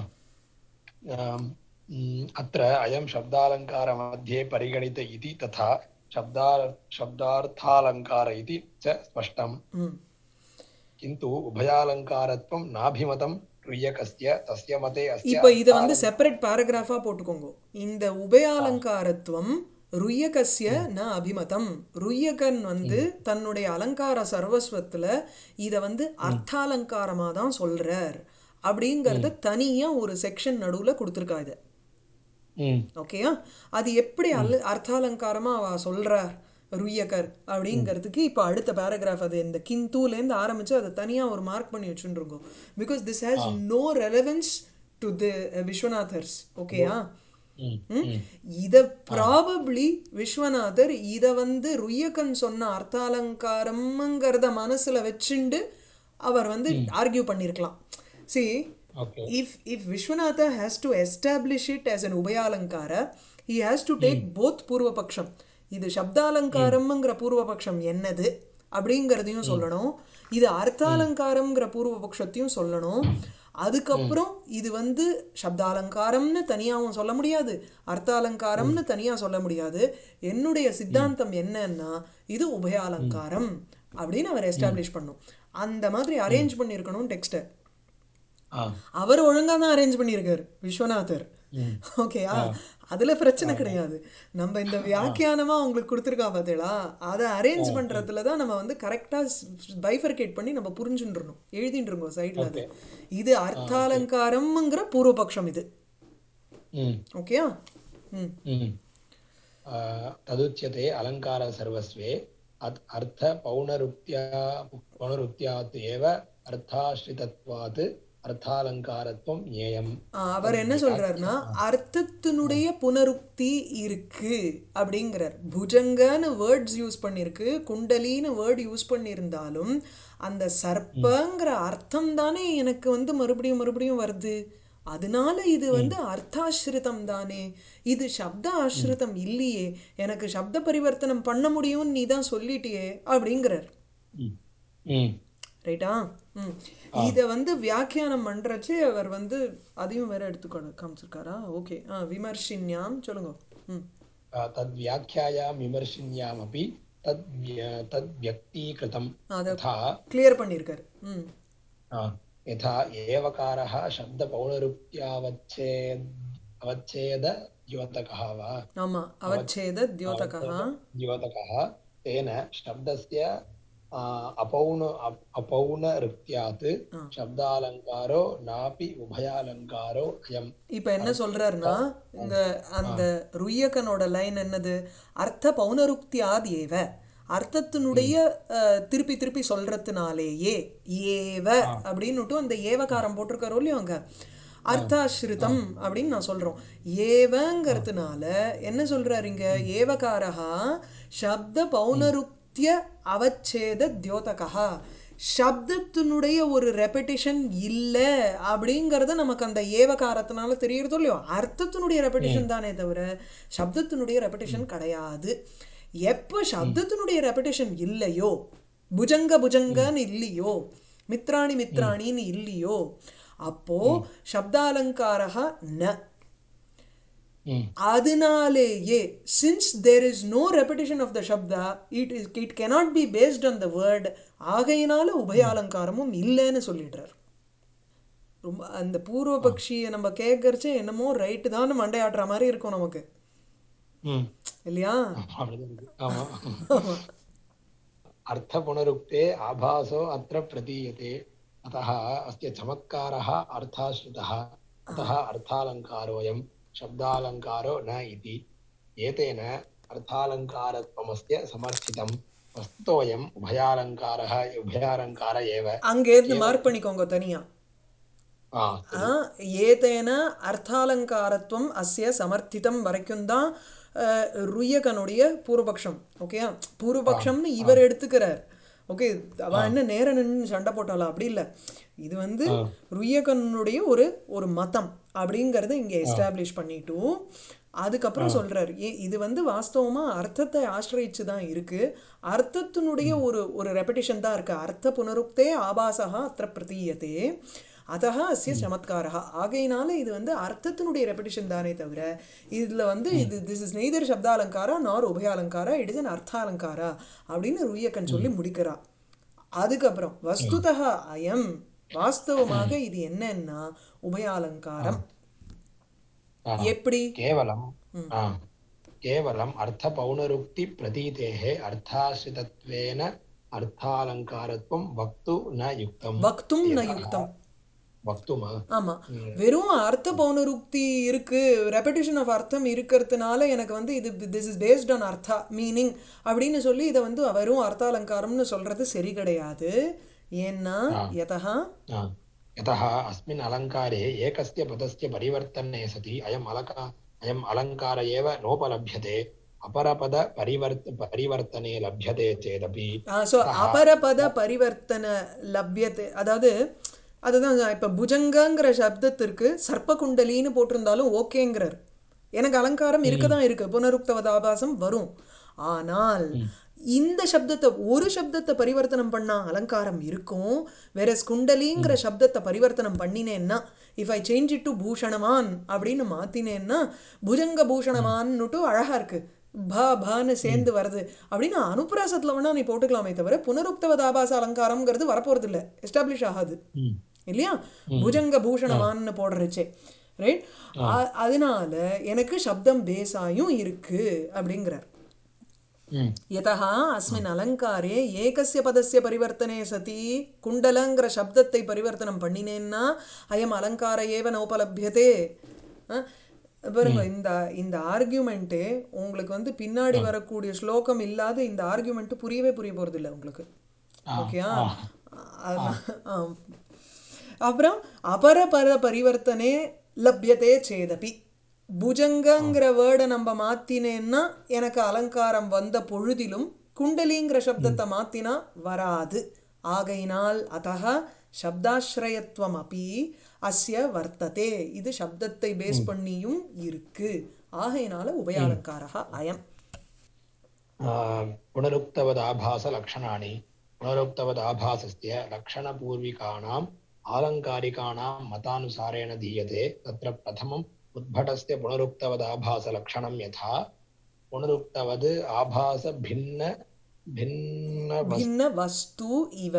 आम्, म्, अत्र अयं शब्दालङ्कारमध्ये परिगणित इति तथा शब्दा शब्दार्थालङ्कार इति च स्पष्टम् ம் किन्तु उभयालङ्कारत्वं नाभिमतं ऋय्यकस्य तस्य मते अस्य இப்போ இதை வந்து செப்பரேட் பேராகிராஃபாக போட்டுக்கோங்க இந்த உபயாலங்காரத்துவம் ருய்யகஸ்ய ந அபிமதம் ருய்யகன் வந்து தன்னுடைய அலங்கார சர்வஸ்வத்துல இதை வந்து அர்த்தாலங்காரமாக தான் சொல்றார் அப்படிங்கிறத தனியா ஒரு செக்ஷன் நடுவுல கொடுத்துருக்கா இதை म्, ஓகேயா அது எப்படி அல் அர்த்தாலங்காரமா அவ சொல்றார் ருய்யகர் அப்படிங்கிறதுக்கு இப்போ அடுத்த பேராகிராஃப் அது இந்த கிந்தூலேருந்து ஆரம்பிச்சு அதை தனியா ஒரு மார்க் பண்ணி வச்சுருக்கோம் because this has no relevance to the விஸ்வநாதர்ஸ் ஓகேயா म्, ம்? இத ப்ராபப்ளி விஸ்வநாதர் இத வந்து ருய்யகன் சொன்ன அர்த்தாலங்காரம்ங்கிறத மனசுல வச்சுண்டு அவர் வந்து ஆர்கியூ பண்ணியிருக்கலாம் see okay if if Vishwanatha has to establish it as an ubhayalankara he has to take both பூர்வபக்ஷம் இது சப்தாலங்காரம்ங்கிற பூர்வபக்ஷம் என்னது அப்படிங்கிறதையும் சொல்லணும் இது அர்த்தாலங்காரம்ங்கிற பூர்வபக்ஷத்தையும் சொல்லணும் அதுக்கப்புறம் இது வந்து சப்தாலங்காரம்னு தனியாகவும் சொல்ல முடியாது அர்த்தாலங்காரம்னு தனியாக சொல்ல முடியாது என்னுடைய சித்தாந்தம் என்னன்னா இது உபயாலங்காரம் அப்படின்னு அவர் எஸ்டாப்ளிஷ் பண்ணும் அந்த மாதிரி அரேஞ்ச் பண்ணியிருக்கணும் டெக்ஸ்ட்டை आ, அவர் ஒழுங்கா தான் அரேஞ்ச் பண்ணியிருக்காரு விஸ்வநாதர் ஓகேயா அதுல பிரச்சனை கிடையாது நம்ம இந்த வியாக்கியானமா உங்களுக்கு கொடுத்துருக்கா பார்த்தீங்களா அதை அரேஞ்ச் பண்றதுல தான் நம்ம வந்து கரெக்டா பைஃபர்கேட் பண்ணி நம்ம புரிஞ்சுட்டுருணும் எழுதிட்டு இருக்கோம் சைட்ல அது இது அர்த்தாலங்காரம்ங்கிற பூர்வபக்ஷம் இது म्, ஓகேயா ம் म्. आ, तदुच्यते अलङ्कारसर्वस्वे अत् अर्थपौनरुक्त्या पौनरुक्त्यात् एव अर्थाश्रितत्वात् अर्थालङ्कारत्वं ज्ञेयम् ஆ, அவர் என்ன சொல்றாருன்னா அர்த்தத்தினுடைய புனருக்தி இருக்கு அப்படிங்கிறார் புஜங்கன்னு வேர்ட்ஸ் யூஸ் பண்ணிருக்கு குண்டலின்னு வேர்ட் யூஸ் பண்ணியிருந்தாலும் அந்த சர்ப்பங்கிற அர்த்தம் தானே எனக்கு வந்து மறுபடியும் மறுபடியும் வருது அதனால இது வந்து அர்த்தாஸ்ரிதம் தானே இது சப்த ஆஸ்ரிதம் இல்லையே எனக்கு சப்த பரிவர்த்தனம் பண்ண முடியும்னு நீ தான் சொல்லிட்டியே அப்படிங்கிறார் ம் ம் ரைட்டா ம் இதை வந்து வியாக்கியானம் பண்றச்சே அவர் வந்து அதையும் வேற எடுத்துக்கொண்டு காமிச்சிருக்காரா ஓகே ஆ விமர்சின்யாம் சொல்லுங்க ம் तद्व्याख्यायां विमर्शिन्यामपि तद् व्य- तद्व्यक्तीकृतं அதை यथा கிளியர் பண்ணியிருக்காரு ம் आ, यथा एवकारः शब्दपौनरुक्त्यावच्छेद अवच्छेदद्योतकः वा ஆமா அவச்சேத தியோதகா द्योतकः तेन शब्दस्य आ, अपौन अप- अपौनरुक्त्यात् शब्दालङ्कारो नापि उभयालङ्कारो अयम् இப்போ என்ன சொல்றாருன்னா இங்க அந்த ருய்யக்கனோட லைன் என்னது அர்த்த பௌனருக்தியாத் ஏவ அர்த்தத்தினுடைய அஹ், திருப்பி திருப்பி சொல்றதுனாலேயே ஏவ அப்படின்னுட்டு அந்த ஏவகாரம் போட்டிருக்காரோ இல்லையோ அங்க அர்த்தாஸ்ரிதம் அப்படின்னு நான் சொல்றோம் ஏவங்கிறதுனால என்ன சொல்றாரு இங்க ஏவகாரஹா சப்த பௌனருக்திய அவச்சேத தியோதகா சப்தத்தினுடைய ஒரு ரெப்படிஷன் இல்லை அப்படிங்கிறது நமக்கு அந்த ஏவகாரத்தினால தெரியறதோ இல்லையோ அர்த்தத்தினுடைய ரெப்படிஷன் தானே தவிர சப்தத்தினுடைய ரெப்படிஷன் கிடையாது எப்போ சப்தத்தினுடைய ரெப்படிஷன் இல்லையோ புஜங்க புஜங்கன்னு இல்லையோ மித்ராணி மித்ராணின்னு இல்லையோ அப்போ சப்தாலங்காரா ந ம் அதனாலேயே since there is no repetition of the சப்தா it is it cannot be based on the word ஆகையினால உபயாலங்காரமும் இல்லைன்னு சொல்லிடுறார் ரொம்ப அந்த பூர்வபக்ஷியை நம்ம கேட்கறச்சே என்னமோ ரைட்டு தான் மண்டையாட்டுற மாதிரி இருக்கும் நமக்கு ம் இல்லையா அப்படிதான் இருக்கு ஆமா ஆமா. अर्थपुनरुक्ते आभासो अत्र प्रतीयते अतः अस्य चमत्कारः अर्थाश्रितः अतः अर्थालङ्कारोऽयं शब्दालङ्कारो न इति एतेन अर्थालङ्कारत्वमस्य समर्थितं वस्तुतोऽयम् उभयालङ्कारः उभयालङ्कार एव அங்கேருந்து மார்க் பண்ணிக்கோங்க தனியா ஆ ஆ, ஏதேன அர்த்தாலங்காரத்துவம் அஸ்ய சமர்த்திதம் வரைக்கும் தான் அஹ், ருய்யகனுடைய பூர்வபக்ஷம் ஓகேயா பூர்வபக்ஷம்னு இவர் எடுத்துக்கிறார் ஓகே அவ என்ன நேர நின்று சண்டை போட்டாளா அப்படி இல்லை இது வந்து ஆ. ருய்யகனுடைய ஒரு ஒரு மதம் அப்படிங்கிறத இங்கே எஸ்டாப்ளிஷ் பண்ணிட்டு அதுக்கப்புறம் சொல்றாரு ஏ இது வந்து வாஸ்தவமா அர்த்தத்தை ஆசிரயிச்சு தான் இருக்கு அர்த்தத்தினுடைய ஒரு ஒரு ரெப்படிஷன் தான் இருக்கு அர்த்த புனருக்தே ஆபாசகா அத்த பிரதீயத்தே அதஹ அஸ்ய சமத்காரா ஆகையினால இது வந்து அர்த்தத்தினுடைய ரெப்படிஷன் தானே தவிர இதுல வந்து இது திஸ் இஸ் நெய்தர் சப்தாலங்காரா நார் உபயாலங்காரா இட் இஸ் அன் அர்த்தாலங்காரா அப்படின்னு ருய்யக்கன் சொல்லி முடிக்கிறா அதுக்கப்புறம் வஸ்துதா அயம் வாஸ்தவமாக இது என்னன்னா உபயாலங்காரம் ஆ. எப்படி केवलं आ, केवलम् अर्थपौनरुक्तिप्रतीतेः अर्थाश्रितत्वेन अर्थालङ्कारत्वं वक्तु न युक्तं வக்தும் ந यतः யுக்தம் वक्तुम् ஆமா வெறும் அர்த்த பௌனருக்தி இருக்கு ரெப்படிஷன் ஆஃப் அர்த்தம் இருக்கிறதுனால எனக்கு வந்து இது திஸ் இஸ் பேஸ்ட் ஆன் அர்த்தா மீனிங் அப்படின்னு சொல்லி இதை வந்து வெறும் அர்த்தாலங்காரம்னு சொல்றது சரி கிடையாது ஏன்னா யதா आ, यतः अस्मिन् अलङ्कारे एकस्य पदस्य परिवर्तने सति अयम् अलका अयम् अलङ्कार एव नोपलभ्यते अपरपदपरिवर्त परिवर्तने लभ्यते चेदपि ஸோ அபரபத பரிவர்த்தன லப்யத்தை அதாவது அதுதான் இப்போ புஜங்கங்கிற சப்தத்திற்கு சர்ப்பகுண்டலின்னு போட்டிருந்தாலும் ஓகேங்கிறார் எனக்கு அலங்காரம் இருக்க தான் இருக்கு புனருக்தவதாபாசம் வரும் ஆனால் இந்த சப்தத்தை ஒரு சப்தத்தை பரிவர்த்தனம் பண்ணா அலங்காரம் இருக்கும் வேற குண்டலிங்கிற சப்தத்தை பரிவர்த்தனம் பண்ணினேன்னா if I change it to பூஷணமான் அப்படின்னு மாத்தினேன்னா புஜங்க பூஷணமான்னுட்டு அழகா இருக்கு பா பான்னு சேர்ந்து வருது அப்படின்னு அனுப்பிராசத்துல வேணா நீ போட்டுக்கலாமே தவிர புனருக்தவத ஆபாச அலங்காரம்ங்கிறது வரப்போறது இல்லை எஸ்டாப்ளிஷ் ஆகாது இல்லையா புஜங்க பூஷணமான்னு போடுறச்சே ரைட் அதனால எனக்கு சப்தம் பேசாயும் இருக்கு அப்படிங்கிறார் ம், यतः अस्मिन् अलङ्कारे एकस्य पदस्य परिवर्तने सति कुण्डलங்கிற சப்தத்தை பரிவர்த்தனம் பண்ணினேன்னா அயம் அலங்கார ஏவ நோபலபியதே அஹ், பாருங்க இந்த இந்த ஆர்கியூமெண்ட்டு உங்களுக்கு வந்து பின்னாடி வரக்கூடிய ஸ்லோகம் இல்லாத இந்த ஆர்கியூமெண்ட் புரியவே புரிய போறது இல்லை உங்களுக்கு ஓகேயா அப்புறம் அபர பர பரிவர்த்தனே லப்யதே சேதபி புஜங்கங்கிற வேர்டை நம்ம மாத்தினேன்னா எனக்கு அலங்காரம் வந்த பொழுதிலும் குண்டலிங்கிற சப்தத்தை மாத்தினா வராது ஆகையினால் அத்தக சப்தாஸ்ரயத்துவம் அப்பி அஸ்ய வர்த்ததே இது சப்தத்தை பேஸ் பண்ணியும் இருக்கு ஆகையினால உபயாலங்காரா அயம் आ, पुनरुक्तवदाभासलक्षणानि पुनरुक्तवदाभासस्य लक्षणपूर्विकाणाम् आलङ्कारिकाणां मतानुसारेण दीयते तत्र प्रथमम् उद्भटस्य पुनरुक्तवदाभासलक्षणं यथा पुनरुक्तवद् आभासभिन्न भिन्न பின்ன வஸ்து இவ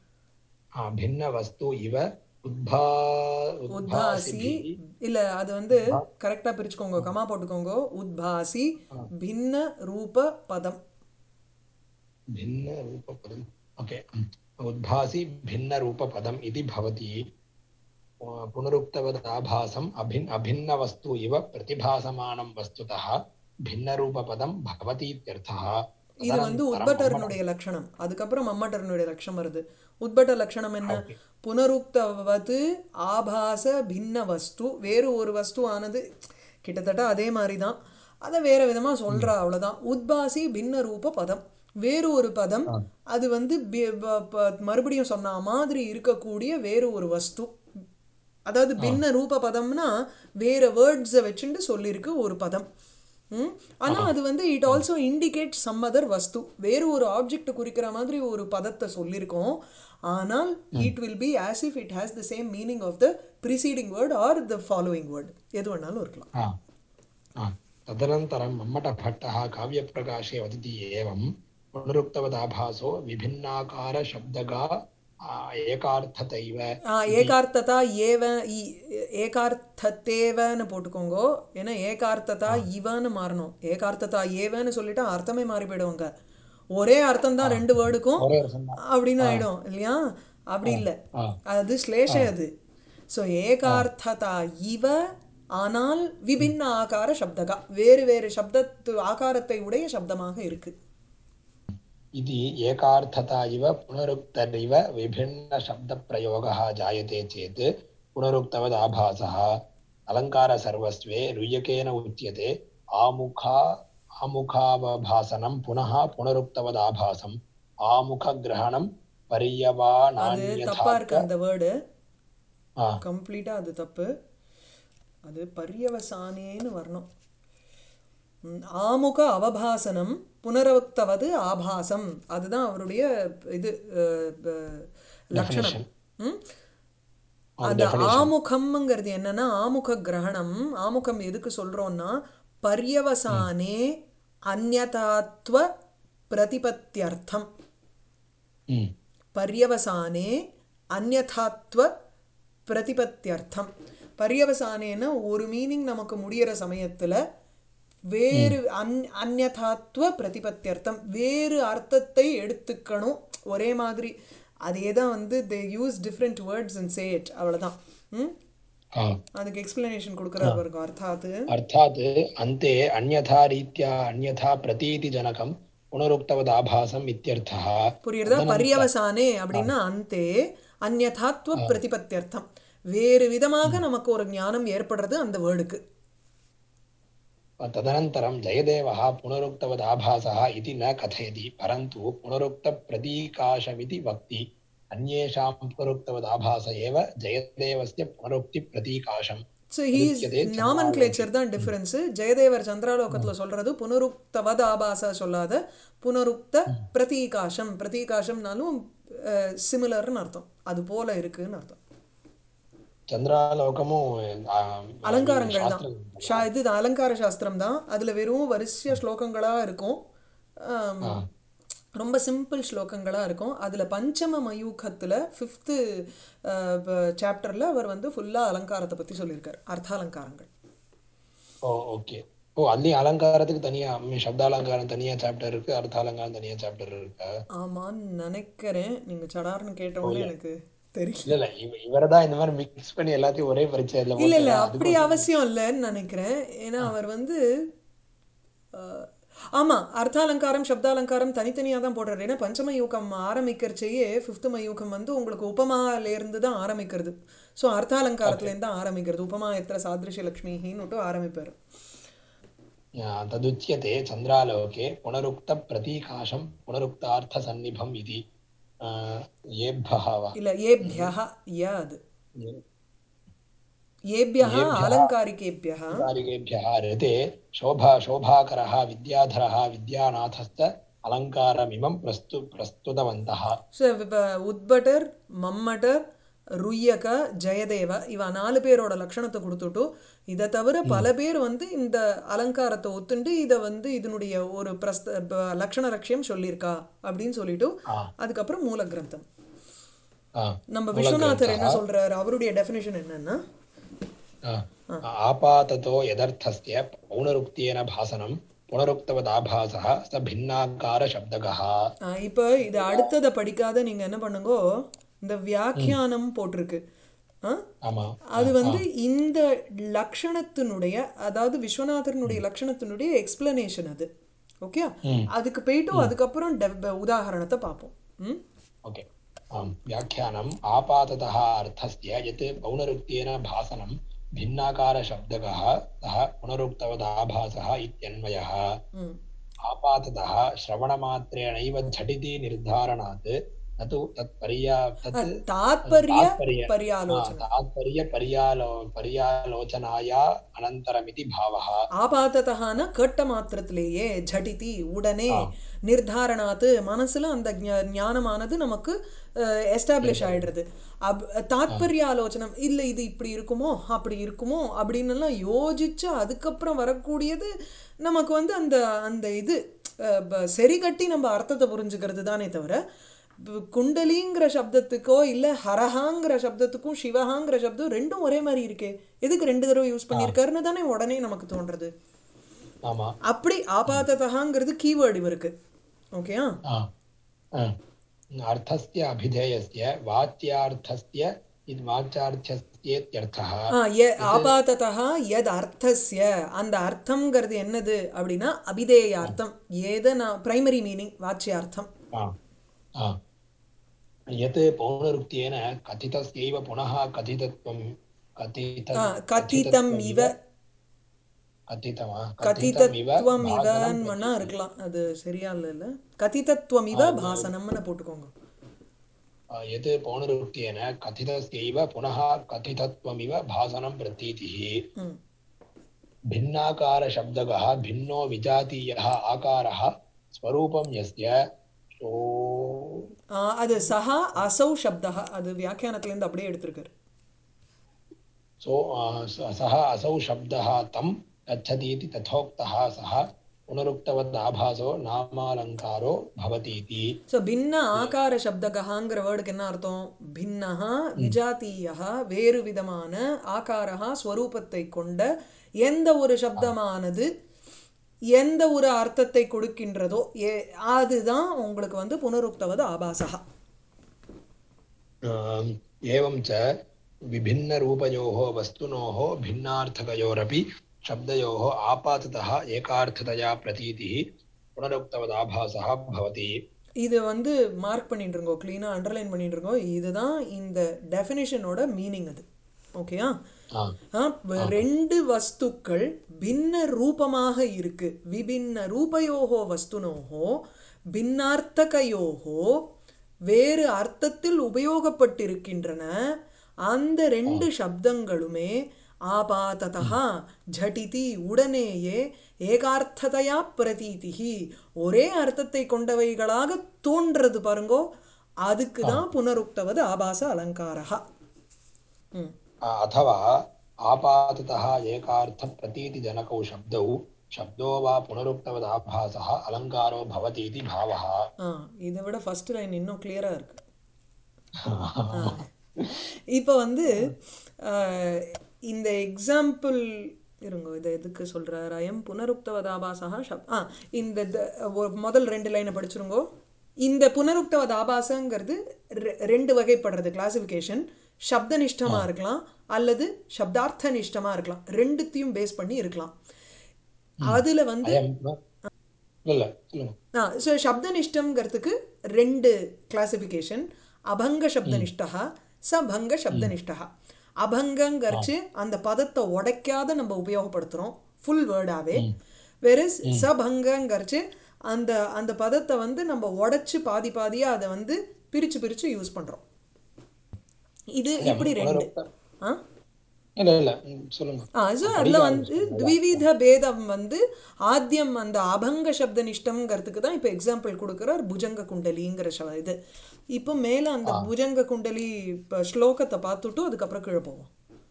भिन्नवस्तु इव उद्भा உத்பாசி उद्भासिभिः இல்ல அது வந்து கரெக்டா பிரிச்சுக்கோங்க கமா போட்டுக்கோங்க உத்பாசி பின்ன ரூப பதம் भिन्नरूपपदम् ओके उद्भासि भिन्नरूपपदम् इति भवति पुनरुक्तवदाभासम् अभिन् अभिन्नवस्तु इव प्रतिभासमानं वस्तुतः भिन्नरूपपदं भवतीत्यर्थः இது வந்து உத்பட்டர்னுடைய லட்சணம் அதுக்கப்புறம் மம்மட்டர்னுடைய லட்சணம் வருது உத்பட்ட லட்சணம் என்ன புனருக்தவது ஆபாச பின்ன வஸ்து வேறு ஒரு வஸ்து ஆனது கிட்டத்தட்ட அதே மாதிரி தான் அதை வேற விதமா சொல்றா அவ்வளவுதான் உத்பாசி பின்ன ரூப பதம் வேறு ஒரு பதம் அது வந்து பி- ப- ப- மறுபடியும் சொன்ன மாதிரி இருக்கக்கூடிய வேறு ஒரு வஸ்து அதாவது பின்ன ரூப பதம்னா வேற வேர்ட்ஸை வச்சுட்டு சொல்லியிருக்கு ஒரு பதம் ம் ஆனா அது வந்து it also indicate some other வஸ்து வேறு ஒரு ஆப்ஜெக்ட் குறிக்கிற மாதிரி ஒரு பதத்தை சொல்லியிருக்கோம் ஆனால் it will be as if it has the same meaning of the preceding word or the following word எது வேணாலும் இருக்கலாம் हा हा तदनन्तरं मम्मटभट्टः काव्यप्रकाशे वदति एवं पुनरुक्तवदाभासो विभिन्नाकारशब्दगा आ, एकार्थतैव ஆ, ஏகார்த்ததா ஏவ இ- ஏகார்த்தத்தேவன்னு போட்டுக்கோங்க ஏன்னா ஏகார்த்ததா இவன்னு மாறணும் ஏகார்த்ததா ஏவன்னு சொல்லிட்டா அர்த்தமே மாறி போயிடுவாங்க ஒரே அர்த்தம் தான் ரெண்டு வேர்டுக்கும் ஒரே ரசம் தான் அப்படின்னு ஆயிடும் இல்லையா அப்படி இல்லை ஆ அது ஸ்லேஷே அது ஸோ ஏகார்த்ததா இவ ஆனால் விபின்ன ஆகார சப்தகா வேறு வேறு சப்தத்து ஆகாரத்தை உடைய சப்தமாக இருக்கு इति एकार्थता इव पुनरुक्तरिव विभिन्नशब्दप्रयोगः जायते चेत् पुनरुक्तवदाभासः अलङ्कारसर्वस्वे रुय्यकेन उच्यते आमुखा आमुखावभासनं पुनः पुनरुक्तवदाभासम् आमुखग्रहणं அது தப்பா இருக்கு पर्यवानान्यथा அந்த வேர்டு ஆ கம்ப்ளீட்டா அது தப்பு அது பரியவசானேன்னு வரணும் ம், ஆமுக அவபாசனம் புனருக்தவது ஆபாசம் அதுதான் அவருடைய இது அஹ், ப- லட்சணம் definition. ம்? அது அந்த definition. ஆமுகம்ங்கிறது என்னன்னா ஆமுக கிரகணம் ஆமுகம் எதுக்கு சொல்றோம்னா பரியவசானே அந்யதாத்வ பிரதிபத்தியர்த்தம் ம் பர்யவசானே அந்யதாத்வ பிரதிபத்தியர்த்தம் பர்யவசானேன்னா ஒரு மீனிங் நமக்கு முடியிற சமயத்துல வேறு அன் அந்யதாத்வ பிரதிபத்தியர்த்தம் வேறு அர்த்தத்தை எடுத்துக்கணும் ஒரே மாதிரி அதே தான் வந்து they use different words and say it அவ்வளோதான் ம் ஆ அதுக்கு எக்ஸ்பிளனேஷன் கொடுக்குறாரு பாருங்க அர்த்தாத்து अर्थात् अन्ते अन्यथा रीत्या अन्यथा प्रतीतिजनकं पुनरुक्तवदाभासम् इत्यर्थः புரியுறதா பரியவசானே அப்படின்னா அந்தே அந்யதாத்வ பிரதிபத்தியர்த்தம் வேறு விதமாக நமக்கு ஒரு ஞானம் ஏற்படுறது அந்த வேர்டுக்கு तदनन्तरं जयदेवः पुनरुक्तवदाभासः इति न कथयति परन्तु पुनरुक्तप्रतीकाशमिति वक्ति अन्येषां पुनरुक्तवदाभास एव जयदेवस्य पुनरुक्तिप्रतीकाशम् ஸோ ஹீஸ் அதுக்கதே நாமன் கிளேச்சர் தான் டிஃபரன்ஸு ஜெயதேவர் சந்திராலோகத்தில் சொல்றது புனருக்தவத ஆபாசா சொல்லாத புனருக்த பிரதீகாசம் பிரதீகாசம்னாலும் சிமிலர்னு அர்த்தம் அது போல இருக்குன்னு அர்த்தம் சந்திராலோகமும் ஆ, அலங்காரங்கள் தான் சாஸ்திரம் ஷா இது அலங்கார சாஸ்திரம் தான் அதில் வெறும் வரிசைய ஸ்லோகங்களாக இருக்கும் ஆம், ஆ. ரொம்ப சிம்பிள் ஸ்லோகங்களாக இருக்கும் அதில் பஞ்சம மயூகத்தில் ஃபிஃப்த்து சாப்டரில் அவர் வந்து ஃபுல்லாக அலங்காரத்தை பற்றி சொல்லியிருக்கார் அர்த்தாலங்காரங்கள் ஓ ஓகே ஓ அதுலயும் அலங்காரத்துக்கு தனியா மீன் சப்தாலங்காரம் தனியா சாப்டர் இருக்கு அர்த்தாலங்காரம் தனியா சாப்டர் இருக்கா ஆமான்னு நினைக்கிறேன் நீங்கள் சடார்னு கேட்டவுடனே எனக்கு தெரியல இல்ல இல்ல இவ இவரதான் இந்த மாதிரி மிக்ஸ் பண்ணி எல்லாத்தையும் ஒரே பரிச்சயத்துல இல்ல இல்ல போட்டு அப்படி அவசியம் இல்லைன்னு நினைக்கிறேன் ஏன்னா அவர் வந்து அஹ், ஆமா அர்த்தாலங்காரம் சப்தாலங்காரம் தனித்தனியாக தான் போடுறாரு ஏன்னா பஞ்சம யூகம் ஆரம்பிக்கிறச்சேயே ஃபிஃப்த் மயூகம் வந்து உங்களுக்கு உபமாலேருந்து தான் ஆரம்பிக்கிறது ஸோ அர்த்தாலங்காரத்துலேருந்து தான் ஆரம்பிக்கிறது உபமா எத்திர சாதிருஷ்ய லக்ஷ்மின்னு ஆரம்பிப்பார் आ, तदुच्यते चन्द्रालोके पुनरुक्तप्रतीकाशं पुनरुक्तार्थसन्निभम् इति आ, येभ्यः वा இல்ல ஏபியா ய அது ஏபியா அலங்காரிகேபியா कारिकेभ्यः ऋते शोभा शोभाकरः विद्याधरः विद्यानाथश्च अलङ्कारमिमं प्रस्तु प्रस्तुतवन्तः ஸோ இப்போ உத்பட்டர் மம்மட்டர் ருய்யக ஜெயதேவ இவ நாலு பேரோட லட்சணத்தை கொடுத்துட்டு இதை தவிர பல பேர் வந்து இந்த அலங்காரத்தை ஒத்துண்டு இதை வந்து இதனுடைய ஒரு பிரஸ்த ப- லக்ஷண லட்சியம் சொல்லியிருக்கா அப்படின்னு சொல்லிட்டு ஆ. அதுக்கப்புறம் மூல கிரந்தம் आ, நம்ம விஸ்வநாதர் என்ன சொல்றாரு அவருடைய டெஃபினேஷன் என்னன்னா आ, आपाततो यदर्थस्य पौनरुक्त्येन भासनं पुनरुक्तवदाभासः स भिन्नाकारशब्दकः ஆஹ் இப்போ இது அடுத்ததை படிக்காத நீங்க என்ன பண்ணுங்கோ இந்த வியாக்கியானம் போட்டிருக்கு ஆ ஆமா அது வந்து இந்த லக்ஷணத்தினுடைய அதாவது விஸ்வநாதரனுடைய லக்ஷணத்தினுடைய எக்ஸ்பிளனேஷன் அது ஓகே அதுக்கு போயிட்டு அதுக்கப்புறம் டெவ்- உதாகரணத்தை பார்ப்போம் ம் ओके आम् व्याख्यानम् आपाततः अर्थस्य यत् पौनरुक्त्येन भासनं भिन्नाकारशब्दकः सः पुनरुक्तवदाभासः इत्यन्वयः ம் आपाततः श्रवणमात्रेणैव झटिति निर्धारणात् न तु तत्पर्या तत् தாத்பரிய तात्पर्य हा, பரியாலோசனை तात्पर्यपर्यालो पर्यालोचनाया अनन्तरमिति भावः ஆபாத்ததான கேட்ட மாத்திரத்திலேயே ஜடிதி உடனே நிர்தாரணாத்து மனசுல அந்த ஞ- ஞானமானது நமக்கு எஸ்டாப்ளிஷ் ஆயிடுறது அப் தாத்பரிய ஆலோசனம் இல்லை இது இப்படி இருக்குமோ அப்படி இருக்குமோ அப்படின்னு எல்லாம் யோசிச்சு அதுக்கப்புறம் வரக்கூடியது நமக்கு வந்து அந்த அந்த இது அஹ், ப- சரி கட்டி நம்ம அர்த்தத்தை புரிஞ்சுக்கிறது தானே தவிர ப- குண்டலிங்கிற சப்தத்துக்கோ இல்லை ஹரஹாங்கிற சப்தத்துக்கும் சிவஹாங்கிற சப்தம் ரெண்டும் ஒரே மாதிரி இருக்கே எதுக்கு ரெண்டு தடவை யூஸ் பண்ணியிருக்காருன்னு தானே உடனே நமக்கு தோன்றது ஆமா அப்படி ஆபாத்ததாங்கிறது கீவேர்டு இவருக்கு ஓகேயா आ, आ, अर्थस्य अभिधेयस्य वाच्यार्थस्य इति वाच्यार्थस्येत्यर्थः ஆ ய ஆபாததா யத் அர்த்தஸ்ய அந்த அர்த்தம்ங்கிறது என்னது அப்படின்னா அபிதேயார்த்தம் ஏத நான் பிரைமரி மீனிங் வாச்சியார்த்தம் आ, आ, यत् पौनरुक्त्येन कथितस्यैव पुनः कथितत्वं कथित ஆ, கதிதம் இவ कथितमा कथितमिव கதிதத்துவம் भासनं இவன்னு வேணா प्रतीतिः இருக்கலாம் அது சரியா இல்ல கதிதத்துவம் இவ பாசனம்னு போட்டுக்கோங்க आ, यत् पौनरुक्त्येन कथितस्यैव पुनः कथितत्वमिव भासनं प्रतीतिः ம் भिन्नाकारशब्दकः भिन्नो विजातीयः आकारः स्वरूपं यस्य सो ஆ, அது சஹா அசௌ சப்தா அது வியாக்கியானத்துலேருந்து அப்படியே எடுத்திருக்காரு सो आ, स- सः असौ शब्दः तं गच्छति इति तथोक्तः सः पुनरुक्तवदाभासो नामालङ्कारो भवतीति ஸோ பின்ன ஆகார சப்தகாங்கிற வேர்டுக்கு என்ன அர்த்தம் பின்னஹா விஜாத்தீயா வேறு விதமான ஆகாரஹா ஸ்வரூபத்தை கொண்ட எந்த ஒரு சப்தமானது எந்த ஒரு அர்த்தத்தை கொடுக்கின்றதோ ஏ அதுதான் உங்களுக்கு வந்து புனருக்தவது ஆபாசகா आम्, एवं च विभिन्नरूपयोः वस्तुनोः भिन्नार्थकयोरपि शब्दयोः आपाततः एकार्थतया प्रतीतिः पुनरुक्तवदाभासः भवति இது வந்து மார்க் பண்ணிட்டு இருக்கோம் க்ளீனாக அண்டர்லைன் பண்ணிட்டு இருக்கோம் இதுதான் இந்த டெஃபினிஷனோட மீனிங் அது ஓகேயா आ, ஆ, வ- ரெண்டு வஸ்துக்கள் பின்ன ரூபமாக இருக்கு விபின்ன ரூபயோகோ வஸ்துனோகோ பின்னார்த்தகையோகோ வேறு அர்த்தத்தில் உபயோகப்பட்டிருக்கின்றன அந்த ரெண்டு சப்தங்களுமே ஆபாததா ஜடிதி உடனேயே ஏகார்த்ததையா பிரதீதிகி ஒரே அர்த்தத்தை கொண்டவைகளாக தோன்றது பாருங்கோ அதுக்கு தான் புனருக்தவது ஆபாச அலங்காரா ம் आ, अथवा आपाततः एकार्थप्रतीतिजनकौ शब्दौ शब्दो वा पुनरुक्तवदाभासः अलङ्कारो भवति इति भावः ஆ இதை விட ஃபர்ஸ்ட் லைன் இன்னும் கிளியரா இருக்கு இப்போ வந்து அஹ், இந்த எக்ஸாம்பிள் இருங்க இதை எதுக்கு சொல்கிறார் அயம் புனருக்தவதாபாசா ஷப் ஆ இந்த த- ஒரு முதல் ரெண்டு லைனை படிச்சிருங்கோ இந்த புனருக்தவதாபாசங்கிறது ரெ- ரெண்டு வகைப்படுறது கிளாசிஃபிகேஷன் சப்தனிஷ்டமாக இருக்கலாம் அல்லது சப்தார்த்த நிஷ்டமாக இருக்கலாம் ரெண்டுத்தையும் பேஸ் பண்ணி இருக்கலாம் அதில் வந்து अयं இல்ல இல்ல சொல்லுங்க ஆ ஸோ சப்தனிஷ்டம்ங்கிறதுக்கு ரெண்டு கிளாசிஃபிகேஷன் அபங்க சப்தனிஷ்டா சபங்க சப்தனிஷ்டா அபங்கங்கிறச்சு அந்த பதத்தை உடைக்காத நம்ம உபயோகப்படுத்துகிறோம் ஃபுல் வேர்டாவே வெரஸ் சபங்கங்கிறச்சு அந்த அந்த பதத்தை வந்து நம்ம உடைச்சு பாதி பாதியாக அதை வந்து பிரித்து பிரித்து யூஸ் பண்ணுறோம் இது இப்படி ரெண்டு புனருக்த ஆ இல்ல இல்ல ம், சொல்லுங்க ஆ ஸோ அதில் வந்து த்விவித பேதம் வந்து ஆத்தியம் அந்த அபங்க சப்த நிஷ்டம்ங்கிறதுக்கு தான் இப்போ எக்ஸாம்பிள் கொடுக்குறார் புஜங்க குண்டலிங்கிற ச இது இப்போ மேலே அந்த புஜங்க குண்டலி இப்போ ஸ்லோகத்தை பார்த்துட்டு அதுக்கப்புறம் கீழே போவோம்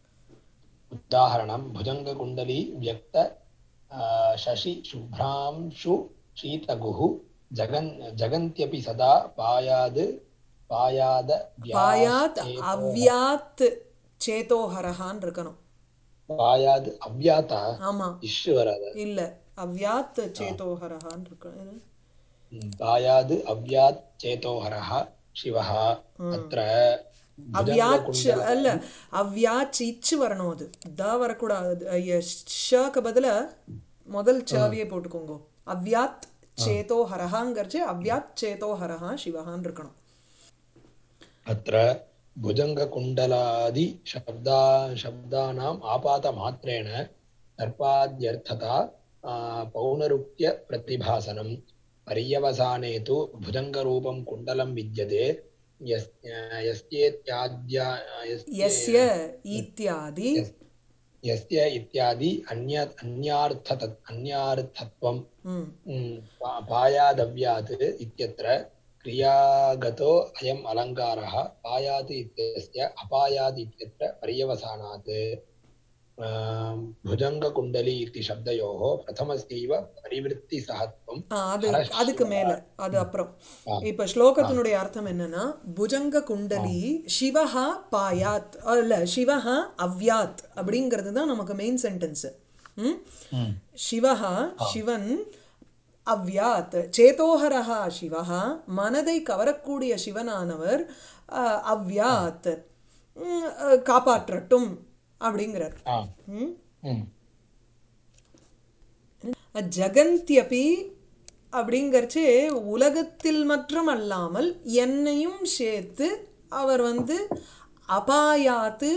उदाहरणं भुजङ्गकुण्डली व्यक्त आ, शशि शुभ्रांशु शीतगुः जगन् जगन्त्यपि सदा पायाद् पायाद பாயாத் அவ்யாத் சேதோஹரஹான் இருக்கணும் पायाद् अव्याता ஆமாம் इष् वराद இல்லை அவ்யாத் சேதோஹரஹான் இருக்கணும் पायाद् अव्यात् चेतोहरः शिवः अत्र அவ்யாச் அல்ல அவ்யாச் இச்சு வரணும் அது த வரக்கூடாது ஐய, ஷக்கு பதிலா முதல் சாவியை போட்டுக்கோங்க அவ்யாத் சேதோ ஹரஹாங்கிறச்சு அவ்யாத் சேதோ ஹரஹா சிவஹான் இருக்கணும் अत्र भुजङ्गकुण्डलादि शब्दा शब्दानाम् आपातमात्रेण सर्पाद्यर्थता आ, पौनरुक्त्यप्रतिभासनं पर्यवसाने तु भुजङ्गरूपं कुण्डलं विद्यते यस् यस्येत्याद्या எஸ்ய ஈத்தியாதி यस्- यस्य इत्यादि अन्य अन्यार्थत अन्यार्थत्वं ம் म्, पा- पायादव्यात् इत्यत्र क्रियागतो अयम् अलङ्कारः पायात् इत्यस्य अपायात् इत्यत्र पर्यवसानात् आम्, भुजङ्गकुण्डली इति शब्दयोः प्रथमस्यैव परिवृत्तिसहत्वं ஆ, அது हरशिव- அதுக்கு மேல அது அப்புறம் ஆ. இப்ப ஸ்லோகத்தினுடைய அர்த்தம் என்னன்னா புஜங்க குண்டலி சிவஹா பாயாத் இல்ல சிவஹா அவ்யாத் அப்படிங்கிறது தான் நமக்கு மெயின் சென்டென்ஸ் ம் சிவஹா சிவன் அவ்யாத் சேதோஹரஹா சிவஹா மனதை கவரக்கூடிய சிவனானவர் அஹ், அவ்யாத் ம், அஹ், காப்பாற்றட்டும் அப்படிங்கிறார் ஆ ம் ம் ஜகந்தியபி அப்படிங்கறச்சு உலகத்தில் மற்றும் அல்லாமல் என்னையும் சேர்த்து அவர் வந்து அபாயாத்து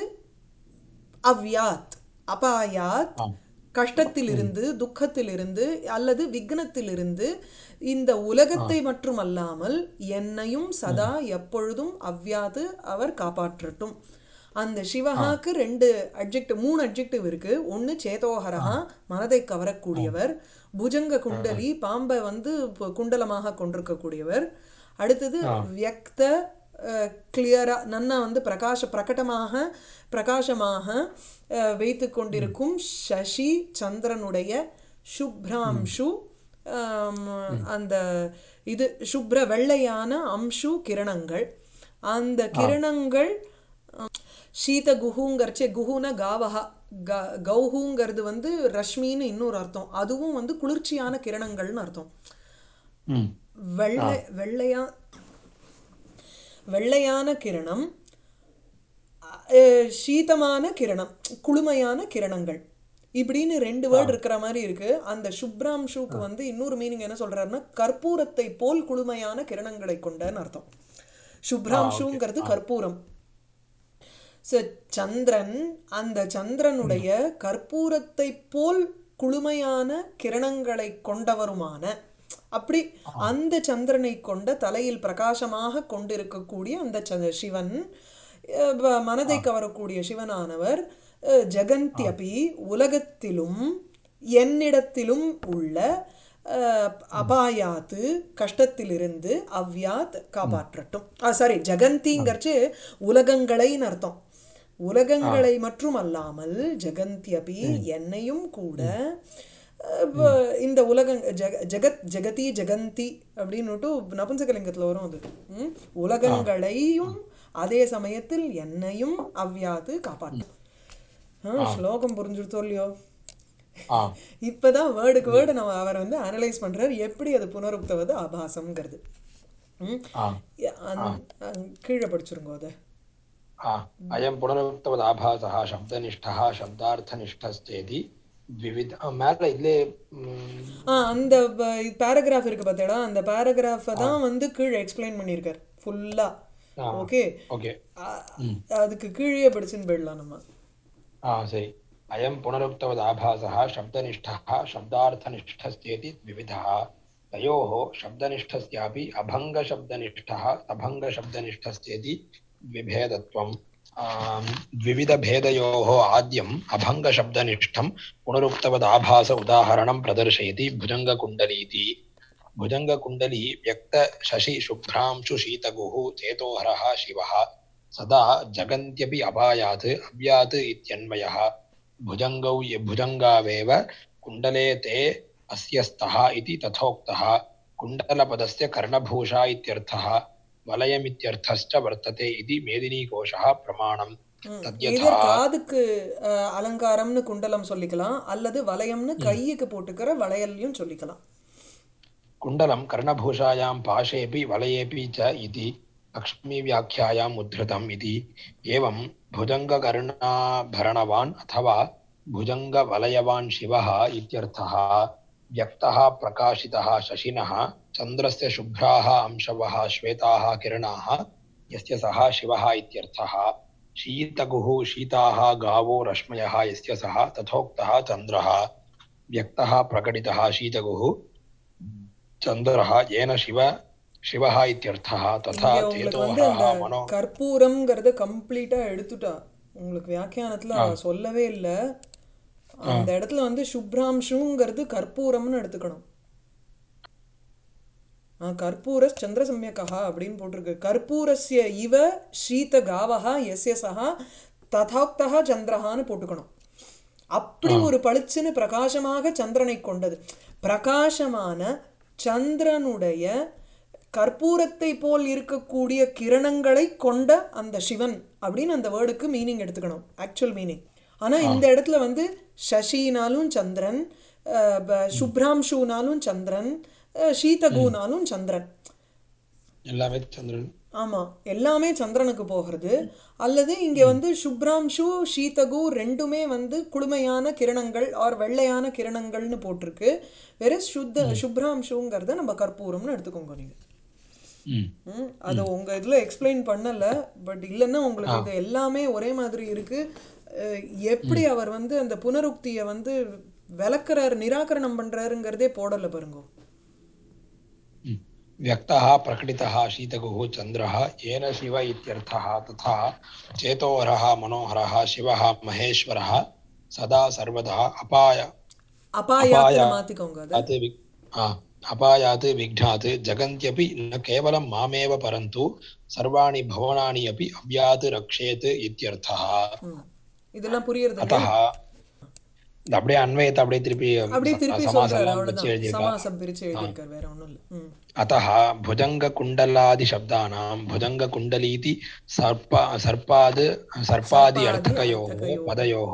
அவ்யாத் அபாயாத் ஆ கஷ்டத்திலிருந்து துக்கத்திலிருந்து அல்லது விக்னத்திலிருந்து இந்த உலகத்தை மற்றும் அல்லாமல் என்னையும் சதா எப்பொழுதும் அவ்யாது அவர் காப்பாற்றட்டும் அந்த சிவஹாக்கு ரெண்டு அட்ஜெக்டிவ் மூணு அட்ஜெக்டிவ் இருக்கு ஒன்று சேதோஹரஹா மனதை கவரக்கூடியவர் புஜங்க குண்டலி பாம்பை வந்து பு- குண்டலமாக கொண்டிருக்கக்கூடியவர் அடுத்தது வியக்த கிளியரா நன்னா வந்து பிரகாச பிரகடமாக பிரகாசமாக அஹ், வைத்துக் கொண்டிருக்கும் சசி சந்திரனுடைய சுப்ராம்சு ஆம், அந்த இது சுப்ர வெள்ளையான அம்சு கிரணங்கள் அந்த கிரணங்கள் சீத குஹுங்கிறச்சே குஹுன காவஹா க கௌஹுங்கிறது வந்து ரஷ்மின்னு இன்னொரு அர்த்தம் அதுவும் வந்து குளிர்ச்சியான கிரணங்கள்னு அர்த்தம் ம் வெள்ளை வெள்ளையா வெள்ளையான கிரணம் அஹ், சீதமான கிரணம் குளுமையான கிரணங்கள் இப்படின்னு ரெண்டு வேர்டு இருக்கிற மாதிரி இருக்கு அந்த சுப்ராம்ஷுக்கு வந்து இன்னொரு மீனிங் என்ன சொல்றாருன்னா கற்பூரத்தை போல் குளுமையான கிரணங்களை கொண்டன்னு அர்த்தம் சுப்ராம்ஷுங்கிறது கற்பூரம் ஸோ சந்திரன் அந்த சந்திரனுடைய கற்பூரத்தை போல் குளுமையான கிரணங்களை கொண்டவருமான அப்படி அந்த சந்திரனை கொண்ட தலையில் பிரகாசமாக கொண்டிருக்கக்கூடிய அந்த ச- சிவன் அஹ், வ- மனதை கவரக்கூடிய சிவனானவர் அஹ், ஜெகந்த்யபி உலகத்திலும் என்னிடத்திலும் உள்ள அஹ், அபாயாத்து கஷ்டத்திலிருந்து அவ்யாத் காப்பாற்றட்டும் சாரி ஜெகந்திங்கிறச்சு உலகங்களைன்னு அர்த்தம் உலகங்களை மற்றும் அல்லாமல் ஜெகந்தியபி என்னையும் கூட அஹ், வ- இந்த உலகங் ஜெக ஜெகத் ஜெகதி ஜெகந்தி அப்படின்னுட்டு நபும்சகலிங்கத்தில் வரும் அது ம்? உலகங்களையும் அதே சமயத்தில் என்னையும் அவ்யாது காப்பாற்றும் ஆ, ஸ்லோகம் புரிஞ்சுடுத்தோ இல்லையோ ஆ இப்பதான் வேர்டுக்கு வேர்டு நம்ம அவர் வந்து அனலைஸ் பண்றாரு எப்படி அது புனருக்தவது ஆபாசம்ங்கிறது ம்? ஆ அந்த- அங்க கீழே படிச்சிருங்கோ அதை आ अयं पुनरुक्तवदाभासः शब्दनिष्ठः शब्दार्थनिष्ठश्चेति द्विविध மேல இதுலே ம், ஆ அந்த பேராகிராஃப் இருக்கு பார்த்தேடா அந்த பேராகிராஃபை தான் வந்து கீழே எக்ஸ்பிளைன் பண்ணியிருக்கார் ஃபுல்லா ஆ. ஓகே ஓகே அதுக்கு கீழே படிச்சுன்னு போயிடலாம் நம்ம आ सरि अयं पुनरुक्तवदाभासः शब्दनिष्ठः शब्दार्थनिष्ठश्चेति द्विविधः तयोः शब्दनिष्ठस्यापि अभङ्गशब्दनिष्ठः अभङ्गशब्दनिष्ठश्चेति द्विभेदत्वम् आम्, द्विविधभेदयोः आद्यम् अभङ्गशब्दनिष्ठं पुनरुक्तवदाभास उदाहरणं प्रदर्शयति भुजङ्गकुण्डलीति भुजङ्गकुण्डली व्यक्तशशिशुभ्रांशुशीतगुः चेतोहरः शिवः सदा जगन्त्यपि अपायात् अव्यात् इत्यन्वयः भुजङ्गौ भुजङ्गावेव कुण्डले ते अस्य स्तः इति तथोक्तः कुण्डलपदस्य कर्णभूषा इत्यर्थः वलयमित्यर्थश्च वर्तते इति मेदिनीकोशः प्रमाणम् तद्यथा இதர் காதுக்கு அஹ், அலங்காரம்னு குண்டலம் சொல்லிக்கலாம் அல்லது வளையம்னு கையுக்கு போட்டுக்கிற வளையல்லையும் சொல்லிக்கலாம் कुण्डलं कर्णभूषायां पाशेऽपि वलयेऽपि च इति लक्ष्मीव्याख्यायाम् उद्धृतम् इति एवं भुजङ्गकर्णाभरणवान् अथवा भुजङ्गवलयवान् शिवः इत्यर्थः व्यक्तः प्रकाशितः शशिनः चन्द्रस्य शुभ्राः अंशवः श्वेताः किरणाः यस्य सः शिवः इत्यर्थः शीतगुः शीताः गावो रश्मयः यस्य सः तथोक्तः चन्द्रः व्यक्तः प्रकटितः शीतगुः चन्द्रः येन शिव शिवः इत्यर्थः तथा இங்க உங்களுக்கு வந்து அந்த चेतोहरः मनो கற்பூரம்ங்கிறத கம்ப்ளீட்டா எடுத்துட்டா உங்களுக்கு வியாக்கியானத்துல அவ சொல்லவே இல்லை அந்த இடத்துல வந்து சுப்ராம்ஷுங்கிறது கற்பூரம்னு எடுத்துக்கணும் ஆ, கற்பூர சந்திரசம்யகா அப்படின்னு போட்டிருக்கு கற்பூரஸ்ய இவ ஸ்ரீத காவகா எஸ்ய சஹா ததோக்தா சந்திரஹான்னு போட்டுக்கணும் அப்படி ஒரு பளிச்சுன்னு பிரகாசமாக சந்திரனை கொண்டது பிரகாசமான சந்திரனுடைய கற்பூரத்தை போல் இருக்கக்கூடிய கிரணங்களை கொண்ட அந்த சிவன் அப்படின்னு அந்த வேர்டுக்கு மீனிங் எடுத்துக்கணும் ஆக்சுவல் மீனிங் ஆனா இந்த இடத்துல வந்து சசினாலும் சந்திரன் அஹ், ப- சுப்ராம்ஷுனாலும் சந்திரன் அஹ், ஷீதகுனாலும் சந்திரன் எல்லாமே சந்திரன் ஆமா எல்லாமே சந்திரனுக்கு போகிறது அல்லது இங்க வந்து சுப்ராம்சு ஷீதகு ரெண்டுமே வந்து குளுமையான கிரணங்கள் ஆர் வெள்ளையான கிரணங்கள்னு போட்டிருக்கு வேற சுத்த சுப்ராம்சுங்கிறத நம்ம கற்பூரம்னு எடுத்துக்கோங்க நீங்க ம் ம், அது உங்க இதுல எக்ஸ்பிளைன் பண்ணல பட் இல்லைன்னா உங்களுக்கு இது எல்லாமே ஒரே மாதிரி இருக்கு அஹ், எப்படி அவர் வந்து அந்த புனருக்தியை வந்து விளக்குறாரு நிராகரணம் பண்றாருங்கிறதே போடல பாருங்க ம். व्यक्तः प्रकटितः शीतगुः चन्द्रः येन शिव इत्यर्थः तथा चेतोहरः मनोहरः शिवः महेश्वरः सदा सर्वदा अपाय அபாயாத்துல अपाया மாத்திக்கோங்க அதை अपायात् वि- आ, अपायात् विघ्नात् जगन्त्यपि न केवलं मामेव परन्तु सर्वाणि भुवनानि अपि अव्यात् रक्षेत् इत्यर्थः ம். இதெல்லாம் புரியுறது இல்லையா अतः இந்த அப்படியே அன்வயத்தை அப்படியே திருப்பி அப்படியே ச- திருப்பி சமாசம் சொல்றாரு எல்லாம் வச்சு அவ்வளவுதான் எழுதியிருக்கா சமாசம் பிரிச்சு எழுதியிருக்காரு வேற ஒண்ணும் இல்ல ம் अतः भुजङ्गकुण्डलादिशब्दानां भुजङ्गकुण्डलीति सर्प सर्पाद् सर्पादि सर्पादि अर्थकयोः अर्थकयोः। पदयोः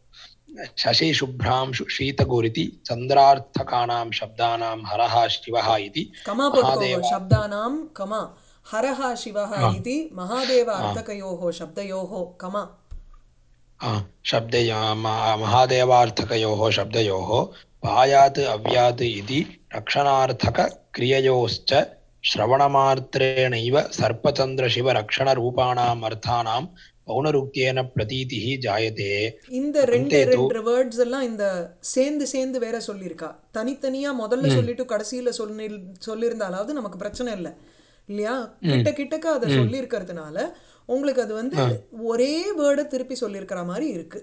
शशिशुभ्रांशु शीतगुरिति चन्द्रार्थकानां शब्दानां हरः शिवः इति கமா போட்டுக்கோங்க महादेव சப்தானாம் கமா ஹரஹ சிவஹ இது மகாதேவ அர்த்தகயோஹோ சப்தயோஹோ கமா आ, शब्दय म- महादेवार्थकयोः शब्दयोः पायात् अव्यात् इति रक्षणार्थकक्रिययोश्च श्रवणमात्रेणैव सर्पचन्द्रशिवरक्षणरूपाणाम् अर्थानां पौनरुक्त्येन प्रतीतिः जायते இந்த ரெண்டு अन्ते तु ரெண்டு வேர்ட்ஸ் எல்லாம் இந்த சேர்ந்து சேர்ந்து வேற சொல்லியிருக்கா தனித்தனியா முதல்ல சொல்லிட்டு கடைசியில சொல்லி சொல்லியிருந்தாலாவது நமக்கு பிரச்சனை இல்லை இல்லையா கிட்ட கிட்டக்க அதை சொல்லியிருக்கிறதுனால உங்களுக்கு அது வந்து ஒரே வேர்டை திருப்பி சொல்லியிருக்கிற மாதிரி இருக்கு